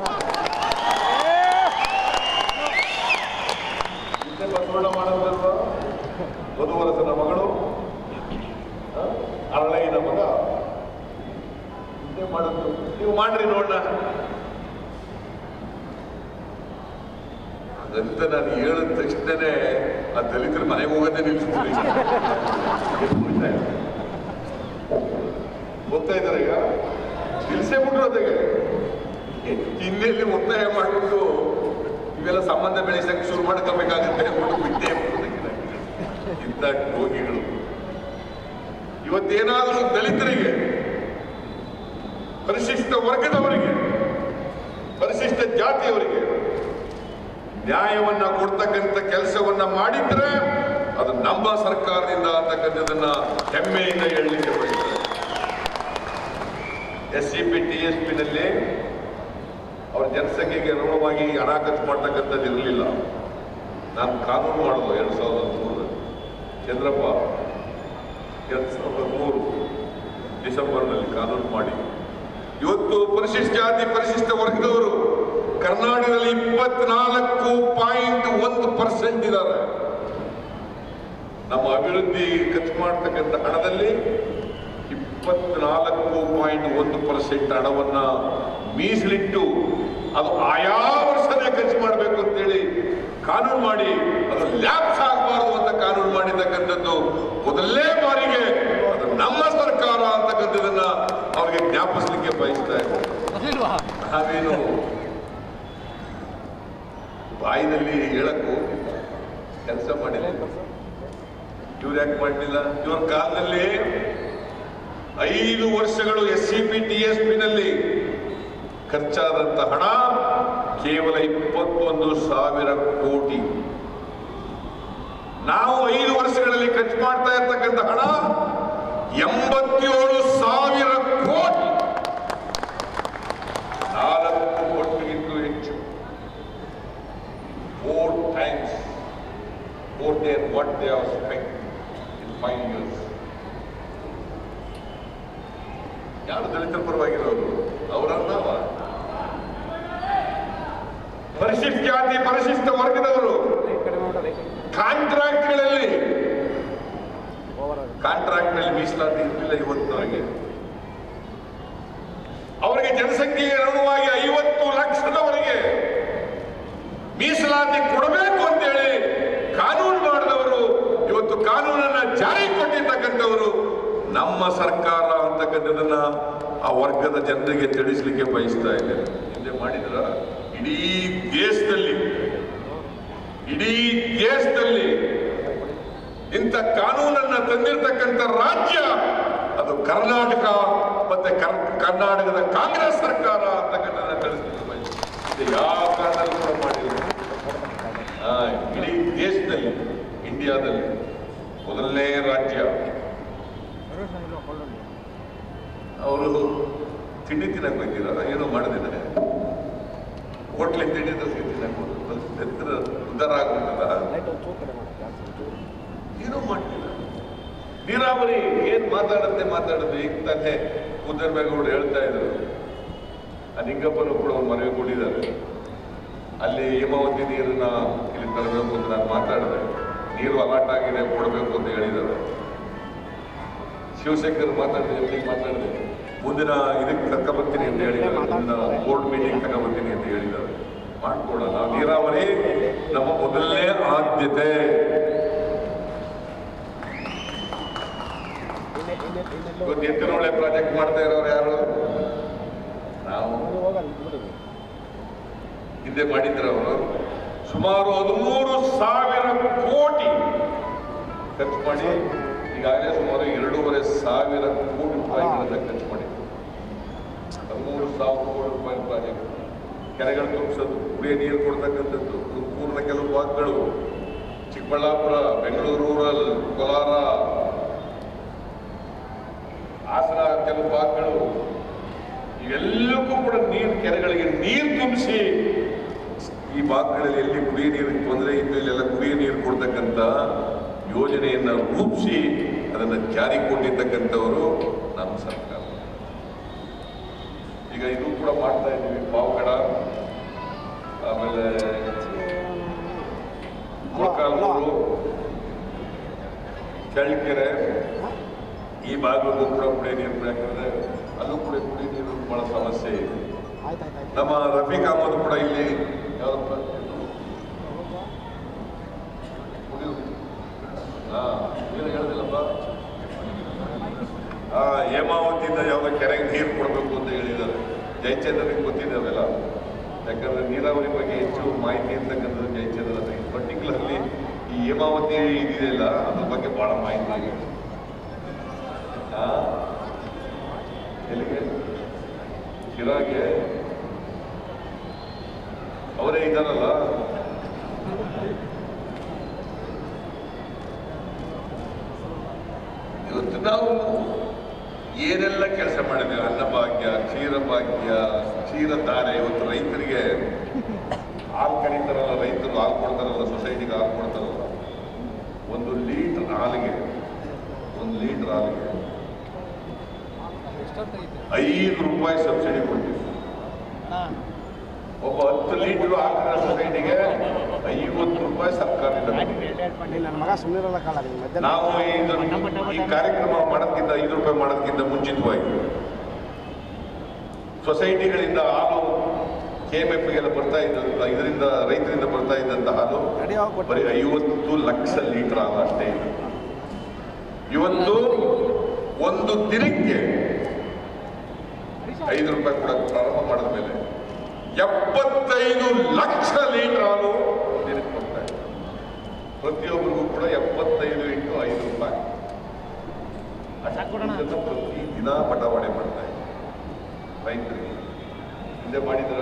ಹಿಂದೆ ಬಸವಣ್ಣ ಮಾಡೋದಲ್ವಾ ವಧುವರಸನ ಮಗಳು ಆ? ಅರಳಯ್ಯನ ಮಗ ಹಿಂದೆ ಮಾಡೋದು ನೀವು ಮಾಡ್ರಿ ನೋಡೋಣ ಅದಂತ ನಾನು ಹೇಳಿದ ತಕ್ಷಣನೇ ಆ ದಲಿತರ ಮನೆಗೆ ಹೋಗೋದೇ ನಿಲ್ಸಿದ್ರಿ ಹೋಗ್ತಾ ಇದ್ದಾರೆ ಈಗ ನಿಲ್ಸೇ ಬಿಟ್ರು ಅದಕ್ಕೆ ಇನ್ನೆಲ್ಲಿ ಒತ್ತಾಯ ಮಾಡಿಬಿಟ್ಟು ಇವೆಲ್ಲ ಸಂಬಂಧ ಬೆಳೆಸಕ್ಕೆ ಶುರು ಮಾಡ್ಕೋಬೇಕಾಗುತ್ತೆ ಅಂದ್ಬಿಟ್ಟು ಬಿಟ್ಟೇ ಬಿಡೋದಕ್ಕೆ ಇಂಥ ರೋಗಿಗಳು ಇವತ್ತೇನಾದರೂ ದಲಿತರಿಗೆ ಪರಿಶಿಷ್ಟ ವರ್ಗದವರಿಗೆ ಪರಿಶಿಷ್ಟ ಜಾತಿಯವರಿಗೆ ನ್ಯಾಯವನ್ನ ಕೊಡ್ತಕ್ಕಂಥ ಕೆಲಸವನ್ನ ಮಾಡಿದ್ರೆ ಅದು ನಮ್ಮ ಸರ್ಕಾರದಿಂದ ಅಂತಕ್ಕಂಥದನ್ನ ಹೆಮ್ಮೆಯಿಂದ ಹೇಳಲಿಕ್ಕೆ ಬಯಸ್ತೇನೆ S C P T S ಪಿನಲ್ಲಿ ಅವ್ರ ಜನಸಂಖ್ಯೆಗೆ ಅನುಗುಣವಾಗಿ ಹಣ ಖರ್ಚು ಮಾಡ್ತಕ್ಕಂಥದ್ದು ಇರಲಿಲ್ಲ ನಾನು ಕಾನೂನು ಮಾಡೋದು ಎರಡು ಸಾವಿರದ ಮೂರರಲ್ಲಿ ಚಂದ್ರಪ್ಪ ಎರಡು ಸಾವಿರದ ಮೂರು ಡಿಸೆಂಬರ್ನಲ್ಲಿ ಕಾನೂನು ಮಾಡಿ ಇವತ್ತು ಪರಿಶಿಷ್ಟ ಜಾತಿ ಪರಿಶಿಷ್ಟ ವರ್ಗದವರು ಕರ್ನಾಟಕದಲ್ಲಿ ಇಪ್ಪತ್ನಾಲ್ಕು ಪಾಯಿಂಟ್ ಒಂದು ಪರ್ಸೆಂಟ್ ಇದ್ದಾರೆ ನಮ್ಮ ಅಭಿವೃದ್ಧಿ ಖರ್ಚು ಮಾಡ್ತಕ್ಕಂಥ ಹಣದಲ್ಲಿ ಇಪ್ಪತ್ನಾಲ್ಕು ಪಾಯಿಂಟ್ ಒಂದು ಪರ್ಸೆಂಟ್ ಹಣವನ್ನ ಮೀಸಲಿಟ್ಟು ಅದು ಆಯಾ ವರ್ಷನೇ ಖರ್ಚು ಮಾಡಬೇಕು ಅಂತೇಳಿ ಕಾನೂನು ಮಾಡಿ ಅದು ಲ್ಯಾಪ್ಸ್ ಆಗಬಾರದು ಅಂತ ಕಾನೂನು ಮಾಡಿರ್ತಕ್ಕಂಥದ್ದು ಮೊದಲನೇ ಬಾರಿಗೆ ಅದು ನಮ್ಮ ಸರ್ಕಾರ ಅಂತಕ್ಕಂಥದನ್ನ ಅವ್ರಿಗೆ ಜ್ಞಾಪಿಸ್ಲಿಕ್ಕೆ ಬಯಸ್ತಾ ಇದ್ದಾರೆ ಅದಿಲ್ವಾ ನಾವೇನು ಬಾಯಿನಲ್ಲಿ ಹೇಳಕ್ಕೂ ಕೆಲಸ ಮಾಡಿಲ್ಲ ಇವ್ರು ಯಾಕೆ ಮಾಡಲಿಲ್ಲ ಇವ್ರ ಕಾಲದಲ್ಲಿ ಐದು ವರ್ಷಗಳು S C P T S ಪಿನಲ್ಲಿ ಖರ್ಚಾದಂತ ಹಣ ಕೇವಲ ಇಪ್ಪತ್ತೊಂದು ಸಾವಿರ ಕೋಟಿ ನಾವು ಐದು ವರ್ಷಗಳಲ್ಲಿ ಖರ್ಚು ಮಾಡ್ತಾ ಇರ್ತಕ್ಕಂಥ ಹಣ ಎಂಬತ್ತೇಳು ಸಾವಿರ ಕೋಟಿ ನಾಲ್ಕು ಕೋಟಿಗಿಂತಲೂ ಹೆಚ್ಚು four times more than what they are spend in five years ಯಾರು ದಲಿತರ ಪರವಾಗಿರೋರು ಅವರನ್ನವ ಪರಿಶಿಷ್ಟ ಜಾತಿ ಪರಿಶಿಷ್ಟ ವರ್ಗದವರು ಕಾಂಟ್ರಾಕ್ಟ್ಗಳಲ್ಲಿ ಕಾಂಟ್ರಾಕ್ಟ್ ನಲ್ಲಿ ಮೀಸಲಾತಿ ಇರಲಿಲ್ಲ ಇವತ್ತಿನವರೆಗೆ ಅವರಿಗೆ ಜನಸಂಖ್ಯೆಗೆ ಅನುಗುಣವಾಗಿ ಐವತ್ತು ಲಕ್ಷದವರೆಗೆ ಮೀಸಲಾತಿ ಕೊಡಬೇಕು ಅಂತೇಳಿ ಕಾನೂನು ಮಾಡಿದವರು ಇವತ್ತು ಕಾನೂನನ್ನ ಜಾರಿ ಕೊಟ್ಟಿರ್ತಕ್ಕಂಥವರು ನಮ್ಮ ಸರ್ಕಾರ ಅಂತಕ್ಕಂಥದನ್ನ ಆ ವರ್ಗದ ಜನರಿಗೆ ತಿಳಿಸ್ಲಿಕ್ಕೆ ಬಯಸ್ತಾ ಇದ್ದೇನೆ ಹಿಂದೆ ಮಾಡಿದ್ರ ಇಡೀ ದೇಶದಲ್ಲಿ ಇಡೀ ದೇಶದಲ್ಲಿ ಇಂಥ ಕಾನೂನನ್ನ ತಂದಿರತಕ್ಕಂಥ ರಾಜ್ಯ ಅದು ಕರ್ನಾಟಕ ಮತ್ತೆ ಕರ್- ಕರ್ನಾಟಕದ ಕಾಂಗ್ರೆಸ್ ಸರ್ಕಾರ ಅಂತಕ್ಕಂಥದ್ದನ್ನ ತಿಳಿಸ್ತೀನಿ ಬಯಸ್ತೀನಿ. ಇದು ಯಾವ ಕಾರಣದಲ್ಲೂ ಕೂಡ ಮಾಡಿಲ್ಲ ಆ, ಇಡೀ ದೇಶದಲ್ಲಿ ಇಂಡಿಯಾದಲ್ಲಿ ಮೊದಲನೇ ರಾಜ್ಯ ಅವರು ತಿಂಡಿ ತಿನ್ನಕ್ ಬಂದಿರ ಏನೋ ಮಾಡಿದ್ದಾರೆ ಹೋಟ್ಲಿನ ತಿಂಡಿ ತರಿಸಿ ತಿನ್ನಕ್ ಹೋದ್ರು ಎತ್ತರ ಉದ್ದಾರ ಆಗ್ಬಿಟ್ಟದ ಏನೂ ಮಾಡ್ತಿಲ್ಲ ನೀರಾವರಿ ಏನ್ ಮಾತಾಡತ್ತೆ ಮಾತಾಡತ್ತೆ ಈಗ ತಾನೇ ಕುದ್ದರ್ಬೇಗೌಡರು ಹೇಳ್ತಾ ಇದ್ರು ಆ ನಿಂಗಪ್ಪನು ಕೂಡ ಒಂದು ಮನವಿ ಕೊಟ್ಟಿದ್ದಾರೆ ಅಲ್ಲಿ ಹೇಮಾವತಿ ನೀರನ್ನ ಇಲ್ಲಿ ತರಬೇಕು ಅಂತ ನಾನು ಮಾತಾಡಿದೆ ನೀರು ಅಲಾಟ್ ಆಗಿದೆ ಕೊಡಬೇಕು ಅಂತ ಹೇಳಿದ್ದಾರೆ ಶಿವಶಂಕರ್ ಮಾತಾಡಿದೆ ಎಲ್ಲಿ ಮಾತಾಡಿದೆ ಮುಂದಿನ ಇದಕ್ಕೆ ತಗೊಂಬರ್ತೀನಿ ಅಂತ ಹೇಳಿದ್ದಾರೆ ಮುಂದಿನ ಬೋರ್ಡ್ ಮೀಟಿಂಗ್ ತಗೊಂಬರ್ತೀನಿ ಅಂತ ಹೇಳಿದ್ದಾರೆ ಮಾಡ್ಕೊಳ್ಳೋಣ ನೀರಾವರಿ ನಮ್ಮ ಮೊದಲನೇ ಆದ್ಯತೆ ಇವತ್ತು ಎತ್ತಿನೊಳೆ ಪ್ರಾಜೆಕ್ಟ್ ಮಾಡ್ತಾ ಇರೋರು ಯಾರು ನಾವು ಹಿಂದೆ ಮಾಡಿದ್ರ ಅವರು ಸುಮಾರು ಹದಿಮೂರು ಸಾವಿರ ಕೋಟಿ ಖರ್ಚು ಮಾಡಿ ಈಗಾಗಲೇ ಸುಮಾರು ಎರಡೂವರೆ ಸಾವಿರ ಕೋಟಿ ರೂಪಾಯಿಗಳನ್ನ ಖರ್ಚು ಮಾಡಿದ್ರು ಹದಿಮೂರು ಸಾವಿರ ಕೋಟಿ ರೂಪಾಯಿ ಪ್ರಾಜೆಕ್ಟ್ ಕೆರೆಗಳು ತುಂಬಿಸೋದು ಕುಡಿಯ ನೀರು ಕೊಡ್ತಕ್ಕಂಥದ್ದು ತುಮಕೂರಿನ ಕೆಲವು ಭಾಗಗಳು ಚಿಕ್ಕಬಳ್ಳಾಪುರ ಬೆಂಗಳೂರು ರೂರಲ್ ಕೋಲಾರ ಹಾಸನ ಕೆಲವು ಭಾಗಗಳು ಇವೆಲ್ಲಕ್ಕೂ ಕೂಡ ನೀರು ಕೆರೆಗಳಿಗೆ ನೀರು ತುಂಬಿಸಿ ಈ ಭಾಗಗಳಲ್ಲಿ ಎಲ್ಲಿ ಕುಡಿಯ ನೀರಿಗೆ ತೊಂದರೆ ಇದ್ದು ಇಲ್ಲೆಲ್ಲ ಕುಡಿಯ ನೀರು ಕೊಡ್ತಕ್ಕಂಥ ಯೋಜನೆಯನ್ನ ರೂಪಿಸಿ ಅದನ್ನ ಜಾರಿ ಕೊಟ್ಟಿರ್ತಕ್ಕಂಥವರು ನಮ್ಮ ಸರ್ಕಾರ ಈಗ ಇದು ಕೂಡ ಮಾಡ್ತಾ ಇದ್ದೀವಿ ಪಾವಗಡ ಆಮೇಲೆ ಮೊಳಕಾಲ್ಮೂರು ಚಳ್ಳಕೆರೆ ಈ ಭಾಗಕ್ಕೂ ಕೂಡ ಕುಡಿಯ ನೀರು ಯಾಕಂದ್ರೆ ಅಲ್ಲೂ ಕೂಡ ಕುಡಿಯ ನೀರು ಬಹಳ ಸಮಸ್ಯೆ ಇದೆ ನಮ್ಮ ರಫೀಕ್ ಅಹಮದ್ ಕೂಡ ಇಲ್ಲಿ ಯಾವ್ದಪ್ಪ ಕುಡಿಯು- ಹಾ ಏನು ಹೇಳಿದಿಲ್ಲಪ್ಪ ಆ ಹೇಮಾವತಿಯಿಂದ ಯಾವ್ದೋ ಕೆರೆಗೆ ನೀರು ಕೊಡಬೇಕು ಅಂತ ಹೇಳಿದ್ದಾರೆ ಜಯಚಂದ್ರನಿಗೆ ಗೊತ್ತಿದೆ ಅವೆಲ್ಲ ಯಾಕಂದ್ರೆ ನೀರಾವರಿ ಬಗ್ಗೆ ಹೆಚ್ಚು ಮಾಹಿತಿ ಇರ್ತಕ್ಕಂಥದ್ದು ಜಯಚಂದ್ರ ಪರ್ಟಿಕ್ಯುಲರ್ಲಿ ಈ ಹೇಮಾವತಿ ಇದೆಯಲ್ಲ ಅದ್ರ ಬಗ್ಗೆ ಬಹಳ ಮಾಹಿತಿ ಆಗಿದೆ ಆ? ಎಲ್ಲಿಗೆ ಶಿರಾಗೆ ಅವರೇ ಇದ್ದಾರಲ್ಲ ಇವತ್ತು ನಾವು ಏನೆಲ್ಲ ಕೆಲಸ ಮಾಡಿದ್ದೇವೆ ಅನ್ನಭಾಗ್ಯ ಕ್ಷೀರಭಾಗ್ಯ ಕ್ಷೀರಧಾರೆ ಇವತ್ತು ರೈತರಿಗೆ ಹಾಲು ಕರೀತಾರಲ್ಲ ರೈತರು ಹಾಲು ಕೊಡ್ತಾರಲ್ಲ ಸೊಸೈಟಿಗೆ ಹಾಲು ಕೊಡ್ತಾರಲ್ಲ ಒಂದು ಲೀಟರ್ ಹಾಲಿಗೆ ಒಂದು ಲೀಟರ್ ಹಾಲಿಗೆ ಎಷ್ಟೊತ್ತಾಗಿತ್ತು ಐದು ರೂಪಾಯಿ ಸಬ್ಸಿಡಿ ಕೊಡ್ತೀವಿ ಒಬ್ಬ ಹತ್ತು ಲೀಟರ್ ಹಾಕಿದ ಸೊಸೈಟಿಗೆ ಐವತ್ತು ರೂಪಾಯಿ ಸರ್ಕಾರದಿಂದ ಕೊಡ್ತೀವಿ. ನನ್ನ ಮಗ ಸುಮ್ಮನಿರಲ್ಲ ಕಾಲ ನಿಮ್ಮ ಮಧ್ಯಾಹ್ನ ನಾವು ಇದು ಈ ಕಾರ್ಯಕ್ರಮ ಮಾಡೋದಕ್ಕಿಂತ ಐದು ರೂಪಾಯಿ ಮಾಡೋದಕ್ಕಿಂತ ಮುಂಚಿತವಾಗಿ ಸೊಸೈಟಿಗಳಿಂದ ಹಾಲು ಕೆ ಎಮ್ ಎಫ್ಗೆಲ್ಲ ಬರ್ತಾ ಇದ್ದಂತ ಇದರಿಂದ ರೈತರಿಂದ ಬರ್ತಾ ಇದ್ದಂತ ಹಾಲು ರೆಡಿ ಆಗಿ ಬರೀ ಐವತ್ತು ಲಕ್ಷ ಲೀಟರ್ ಹಾಲು ಅಷ್ಟೇ ಇದೆ ಇವತ್ತು ಒಂದು ದಿನಕ್ಕೆ ಐದು ರೂಪಾಯಿ ಕೂಡ ಪ್ರಾರಂಭ ಮಾಡಿದ ಮೇಲೆ ಎಪ್ಪತ್ತೈದು ಲಕ್ಷ ಲೀಟರ್ ಹಾಲು ದಿನಕ್ಕೆ ಕೊಡ್ತಾ ಇದೆ ಪ್ರತಿಯೊಬ್ಬರಿಗೂ ಕೂಡ ಎಪ್ಪತ್ತೈದು ಇಂಟು ಐದು ರೂಪಾಯಿ ಅಷ್ಟನ್ನು ಪ್ರತಿ ದಿನ ಬಟಾವಣೆ ಮಾಡ್ತಾ ಇದೆ ರೈತರಿಗೆ ಹಿಂದೆ ಮಾಡಿದ್ರ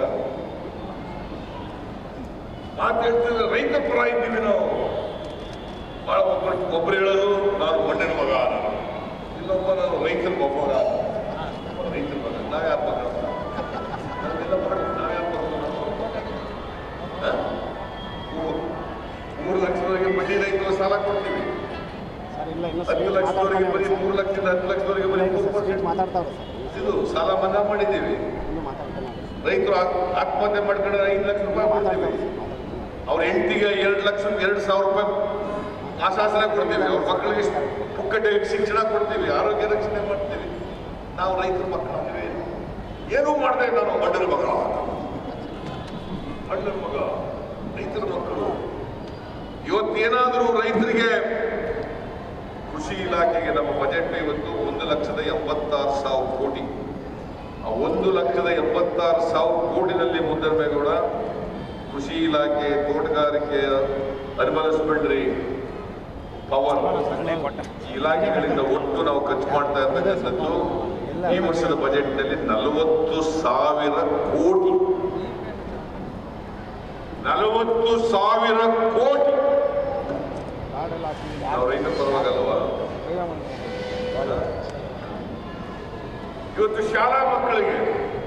ಮಾತು ಹೇಳ್ತಿದ್ರೆ ರೈತ ಪರ ಇದ್ದೀವಿ ನಾವು ಬಹಳ ಒಬ್ಬರು ಒಬ್ರು ಹೇಳೋದು ನಾನು ಮಣ್ಣಿನ ಮಗ ನಾನು. ಇನ್ನೊಬ್ಬ ನಾನು ರೈತರ ಮೊಮ್ಮಗ ರೈತರ ಮಗ ನಾವ್ ಯಾರ ಮಗ ನಾವೆಲ್ಲ ಮಾಡ್ತೀವಿ ನಾವ್ ಯಾರ ಮಗ ಹ? ಮೂರು- ಮೂರು ಲಕ್ಷದವರೆಗೆ ಬಡ್ಡಿ ರೈತರು ಸಾಲ ಕೊಡ್ತೀವಿ ಸರ್ ಇಲ್ಲ ಇನ್ನೂ ಹತ್ತು ಲಕ್ಷದವರೆಗೆ ಬರೀ ಮೂರು ಲಕ್ಷದಿಂದ ಹತ್ತು ಲಕ್ಷದವರೆಗೆ ಬರೀ ಮೂರು ಪರ್ಸೆಂಟ್ ಮಾತಾಡ್ತಾವ್ರೆ ಸರ್ ಇದು ಸಾಲ ಮನ್ನಾ ಮಾಡಿದ್ದೀವಿ ಇನ್ನೂ ಮಾತಾಡ್ತಾನೆ ರೈತರು ಆತ್- ಆತ್ಮಹತ್ಯೆ ಮಾಡ್ಕೊಂಡ್ರೆ ಐದು ಲಕ್ಷ ರೂಪಾಯಿ ಕೊಡ್ತೀವಿ ಮಾತಾಡ್ತಾರೆ ಅವ್ರ ಹೆಂಡತಿಗೆ ಎರಡು ಲಕ್ಷ ಎರಡು ಸಾವಿರ ರೂಪಾಯಿ ಆಶಾಸನ ಕೊಡ್ತೀವಿ ಅವ್ರ ಮಕ್ಕಳಿಗೆ ಪುಕ್ಕಟೆ ಶಿಕ್ಷಣ ಕೊಡ್ತೀವಿ ಆರೋಗ್ಯ ರಕ್ಷಣೆ ಮಾಡ್ತೀವಿ ನಾವು ರೈತರ ಮಕ್ಕಳಿಗೆ ಏನೂ ಮಾಡದೆ ನಾನು ಅಡ್ಡರ ಮಗ ಅಡ್ಡರ ಮಗ ರೈತರ ಮಕ್ಕಳು ಇವತ್ತೇನಾದರೂ ರೈತರಿಗೆ ಕೃಷಿ ಇಲಾಖೆಗೆ ನಮ್ಮ ಬಜೆಟ್ ಇವತ್ತು ಒಂದು ಲಕ್ಷದ ಎಂಬತ್ತಾರು ಸಾವಿರ ಕೋಟಿ ಆ ಒಂದು ಲಕ್ಷದ ಎಂಬತ್ತಾರು ಸಾವಿರ ಕೋಟಿನಲ್ಲಿ ಮುದ್ದರಮೇಗೌಡ ಕೃಷಿ ಇಲಾಖೆ ತೋಟಗಾರಿಕೆ ಅರ್ಬನ್ ಹಸ್ಬೆಂಡ್ರಿ ಪವರ್ ಈ ಇಲಾಖೆಗಳಿಂದ ಒಟ್ಟು ನಾವು ಖರ್ಚು ಮಾಡ್ತಾ ಇರ್ತಕ್ಕಂಥದ್ದು ಈ ವರ್ಷದ ಬಜೆಟ್ನಲ್ಲಿ ನಲವತ್ತು ಸಾವಿರ ಕೋಟಿ ನಲವತ್ತು ಸಾವಿರ ಕೋಟಿ ಕಾರ್ಡೆಲ್ಲ ಹಾಕ್ಸಿದ್ದೀನಿ. ನಾವು ರೈತ ಪರವಾಗಲ್ವಾ ಇವತ್ತು ಶಾಲಾ ಮಕ್ಕಳಿಗೆ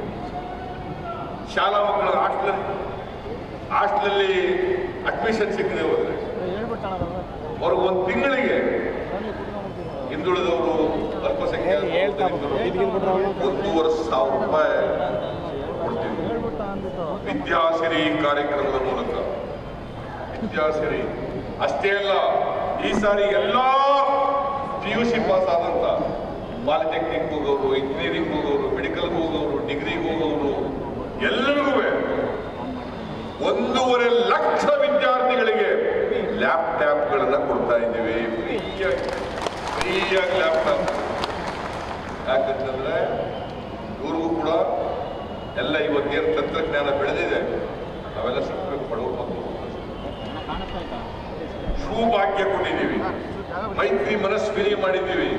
ಶಾಲಾ ಮಕ್ಕಳ ಹಾಸ್ಟೆಲ್ ಹಾಸ್ಟೆಲಲ್ಲಿ ಅಡ್ಮಿಷನ್ ಸಿಕ್ಕದೆ ಹೋದ್ರೆ ಅವ್ರಿಗೆ ಒಂದು ತಿಂಗಳಿಗೆ ಹಿಂದುಳಿದವರು ಅಲ್ಪಸಂಖ್ಯಾತರು ಒಂದೂವರೆ ಸಾವಿರ ರೂಪಾಯಿ ಕೊಡ್ತೀವಿ ವಿದ್ಯಾಸಿರಿ ಕಾರ್ಯಕ್ರಮದ ಮೂಲಕ ವಿದ್ಯಾಸಿರಿ ಅಷ್ಟೇ ಅಲ್ಲ ಈ ಸಾರಿ ಎಲ್ಲಾ ಪಿ ಯು ಸಿ ಪಾಸ್ ಆದಂತ ಪಾಲಿಟೆಕ್ನಿಕ್ ಹೋಗೋರು ಇಂಜಿನಿಯರಿಂಗ್ ಹೋಗೋರು ಮೆಡಿಕಲ್ ಹೋಗೋರು ಡಿಗ್ರಿಗೆ ಹೋಗೋರು ಎಲ್ಲರಿಗೂ ಒಂದೂವರೆ ಲಕ್ಷ ವಿದ್ಯಾರ್ಥಿಗಳಿಗೆ ಲ್ಯಾಪ್ಟಾಪ್ಗಳನ್ನ ಕೊಡ್ತಾ ಇದ್ದೀವಿ ಫ್ರೀಯಾಗಿ ಫ್ರೀಯಾಗಿ ಲ್ಯಾಪ್ಟಾಪ್ ಯಾಕಂತಂದ್ರೆ ಇವ್ರಿಗೂ ಕೂಡ ಎಲ್ಲ ಇವತ್ತೇನು ತಂತ್ರಜ್ಞಾನ ಬೆಳೆದಿದೆ ಅವೆಲ್ಲ ಸಿಗ್ಬೇಕು ಬಡವರು ಮಕ್ಕಳು ಶೂ ಭಾಗ್ಯ ಕೊಟ್ಟಿದ್ದೀವಿ ಮೈತ್ರಿ ಮನಸ್ವಿನಿ ಮಾಡಿದ್ದೀವಿ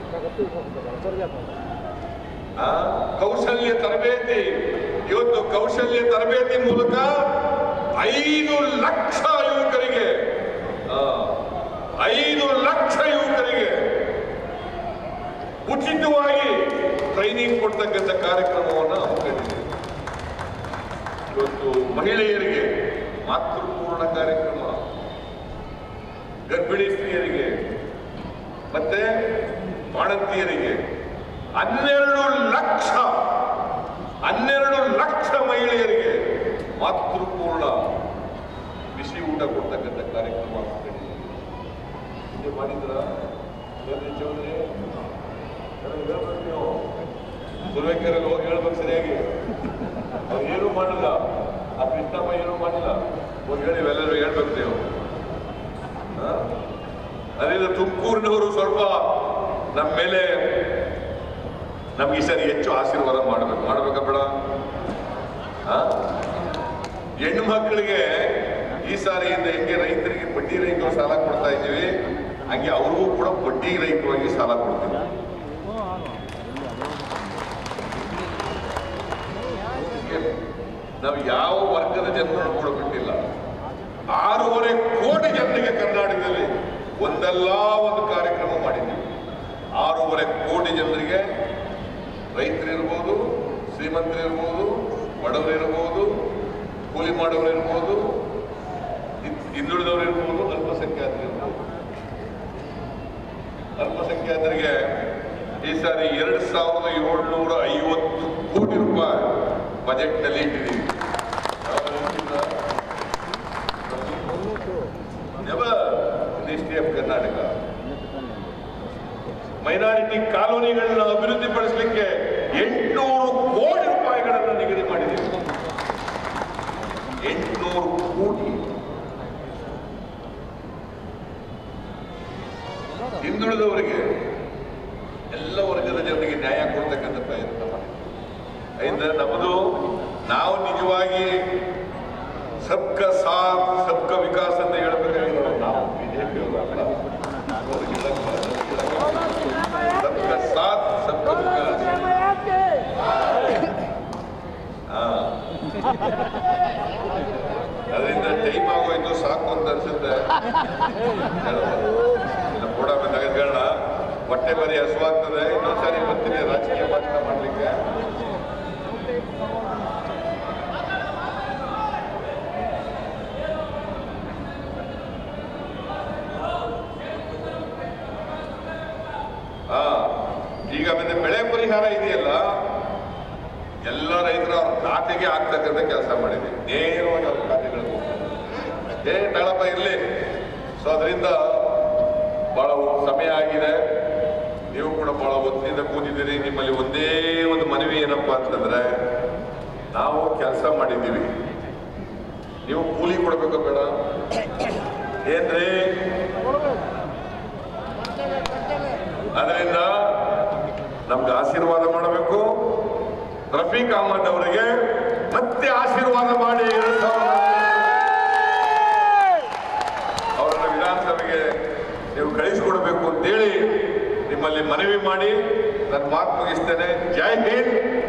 ಆ, ಕೌಶಲ್ಯ ತರಬೇತಿ ಇವತ್ತು ಕೌಶಲ್ಯ ತರಬೇತಿ ಮೂಲಕ ಐದು ಲಕ್ಷ ಯುವಕರಿಗೆ ಆ, ಐದು ಲಕ್ಷ ಯುವಕರಿಗೆ ಉಚಿತವಾಗಿ ಟ್ರೈನಿಂಗ್ ಕೊಡ್ತಕ್ಕಂಥ ಕಾರ್ಯಕ್ರಮವನ್ನು ಹಮ್ಮಿಕೊಂಡಿದ್ದೀವಿ ಇವತ್ತು ಮಹಿಳೆಯರಿಗೆ ಮಾತೃಪೂರ್ಣ ಕಾರ್ಯಕ್ರಮ ಗರ್ಭಿಣಿ ಸ್ತ್ರೀಯರಿಗೆ ಮತ್ತೆ ಬಾಣಂತಿಯರಿಗೆ ಹನ್ನೆರಡು ಲಕ್ಷ ಹನ್ನೆರಡು ಲಕ್ಷ ಮಹಿಳೆಯರಿಗೆ ಮಾತೃಪೂರ್ಣ ಬಿಸಿ ಊಟ ಕೊಡ್ತಕ್ಕಂಥ ಕಾರ್ಯಕ್ರಮ ಹಮ್ಮಿಕೊಂಡಿದ್ದೀವಿ. ಹಿಂದೆ ಮಾಡಿದ್ರ ಚೌಧರಿ ಚೌಧರಿ ನನಗೆ ಹೇಳ್ಬೇಕು ನೀವು ಸುರ್ವೇಕರಲ್ಲಿ ಹೋಗಿ ಹೇಳ್ಬೇಕು ಸರಿಯಾಗಿ ಅವ್ರು ಏನೂ ಮಾಡಿಲ್ಲ ಆ ಕೃಷ್ಣಮ್ಮ ಏನೂ ಮಾಡಿಲ್ಲ ಹೋಗಿ ಹೇಳಿ ಇವೆಲ್ಲರೂ ಹೇಳ್ಬೇಕು ನೀವು ಆ? ಅದರಿಂದ ತುಮಕೂರಿನವರು ಸ್ವಲ್ಪ ನಮ್ಮ ಮೇಲೆ ನಮ್ಗೆ ಈ ಸರಿ ಹೆಚ್ಚು ಆಶೀರ್ವಾದ ಮಾಡಬೇಕು ಮಾಡ್ಬೇಕಾ ಬೇಡ ಆ? ಹೆಣ್ಣು ಮಕ್ಕಳಿಗೆ ಈ ಸಾರಿಯಿಂದ ಹೆಂಗೆ ರೈತರಿಗೆ ಬಡ್ಡಿ ರಹಿತ ಸಾಲ ಕೊಡ್ತಾ ಇದ್ದೀವಿ ಹಂಗೆ ಅವ್ರಿಗೂ ಕೂಡ ಬಡ್ಡಿ ರಹಿತವಾಗಿ ಸಾಲ ಕೊಡ್ತೀವಿ ನಾವು ಯಾವ ವರ್ಗದ ಜನರನ್ನು ಕೂಡ ಬಿಟ್ಟಿಲ್ಲ ಆರೂವರೆ ಕೋಟಿ ಜನರಿಗೆ ಕರ್ನಾಟಕದಲ್ಲಿ ಒಂದಲ್ಲ ಒಂದು ಕಾರ್ಯಕ್ರಮ ಮಾಡಿದ್ದೀವಿ ಆರೂವರೆ ಕೋಟಿ ಜನರಿಗೆ ರೈತರಿರ್ಬೋದು ಶ್ರೀಮಂತರಿರ್ಬೋದು ಬಡವರಿರ್ಬೋದು ಕೂಲಿ ಮಾಡೋರು ಇರ್ಬೋದು ಹಿಂ- ಹಿಂದುಳಿದವರು ಇರ್ಬೋದು ಅಲ್ಪಸಂಖ್ಯಾತರು ಇರ್ಬೋದು ಅಲ್ಪಸಂಖ್ಯಾತರಿಗೆ ಈ ಸಾರಿ ಎರಡು ಸಾವಿರದ ಏಳ್ನೂರ ಐವತ್ತು ಕೋಟಿ ರೂಪಾಯಿ ಬಜೆಟ್ನಲ್ಲಿ ಇಟ್ಟಿದ್ದೀವಿ ಯಾವ್ದು ಇಟ್ಟಿಲ್ಲ? Never in the history of Karnataka minority ಕಾಲೋನಿಗಳನ್ನ ಅಭಿವೃದ್ಧಿಪಡಿಸಲಿಕ್ಕೆ ಎಂಟುನೂರು ಕೋಟಿ ರೂಪಾಯಿಗಳನ್ನು ನಿಗದಿ ಮಾಡಿದ್ದೀವಿ ಎಂಟುನೂರು ಕೋಟಿ ಹಿಂದುಳಿದವರಿಗೆ ಎಲ್ಲ ವರ್ಗದ ಜನರಿಗೆ ನ್ಯಾಯ ಕೊಡ್ತಕ್ಕಂಥ ಪ್ರಯತ್ನ ಮಾಡಿದ್ದೀವಿ ಅಂದ್ರೆ ನಮ್ಮದು ನಾವು ನಿಜವಾಗಿ ಸಬ್ಕ ಸಾಥ್ ಸಬ್ಕ ವಿಕಾಸ್ ಅಂತ ಹೇಳ್ಬೇಕಾಗಿಲ್ಲ ನಾವು ಬಿಜೆಪಿ ಸಬ್ಕ ಸಾಥ್ ಸಬ್ಕ ವಿಕಾಸ್ ಹಾ. ಅದರಿಂದ ಟೈಮ್ ಆಗೋಯ್ತು ಸಾಕು ಅಂತ ಅನ್ಸುತ್ತೆ ಇಲ್ಲ ಕೂಡ ತೆಗೆದ್ಕೊಳ್ಳೋಣ ಹೊಟ್ಟೆ ಬರೀ ಹಸುವಾಗ್ತದೆ ಇನ್ನೊಂದ್ಸರಿ ಬರ್ತೀನಿ ರಾಜಕೀಯ ಭಾಷಣ ಮಾಡ್ಲಿಕ್ಕೆ ಹಾ ಈಗ ಮತ್ತೆ ಬೆಳೆ ಪರಿಹಾರ ಇದೆಯಲ್ಲ ಎಲ್ಲ ರೈತರ ಅವ್ರ ಖಾತೆಗೆ ಆಗ್ತಕ್ಕಂಥ ಕೆಲಸ ಮಾಡಿದ್ವಿ ನೇರವಾಗಿ ಅವ್ರ ಖಾತೆಗಳಿಗೆ ಹೋಗ್ತದೆ. ಏ ತಳಪ ಇರಲಿ ಸೊ ಅದರಿಂದ ಬಹಳ ಸಮಯ ಆಗಿದೆ ನೀವು ಕೂಡ ಬಹಳ ಒತ್ತಿನಿಂದ ಕೂತಿದ್ದೀರಿ ನಿಮ್ಮಲ್ಲಿ ಒಂದೇ ಒಂದು ಮನವಿ ಏನಪ್ಪಾ ಅಂತಂದ್ರೆ ನಾವು ಕೆಲಸ ಮಾಡಿದ್ದೀವಿ ನೀವು ಕೂಲಿ ಕೊಡಬೇಕು ಬೇಡ ಏನ್ರಿ ಅದರಿಂದ ನಮ್ಗೆ ಆಶೀರ್ವಾದ ಮಾಡಬೇಕು ರಫೀಕ್ ಅಹಮದ್ ಅವರಿಗೆ ಮತ್ತೆ ಆಶೀರ್ವಾದ ಮಾಡಿ ಎರಡ್ ಸಾವಿರದ ಅವರನ್ನ ವಿಧಾನಸಭೆಗೆ ನೀವು ಕಳಿಸಿಕೊಡ್ಬೇಕು ಅಂತೇಳಿ ನಿಮ್ಮಲ್ಲಿ ಮನವಿ ಮಾಡಿ ನನ್ನ ಮಾತು ಮುಗಿಸ್ತೇನೆ ಜೈ ಹಿಂದ್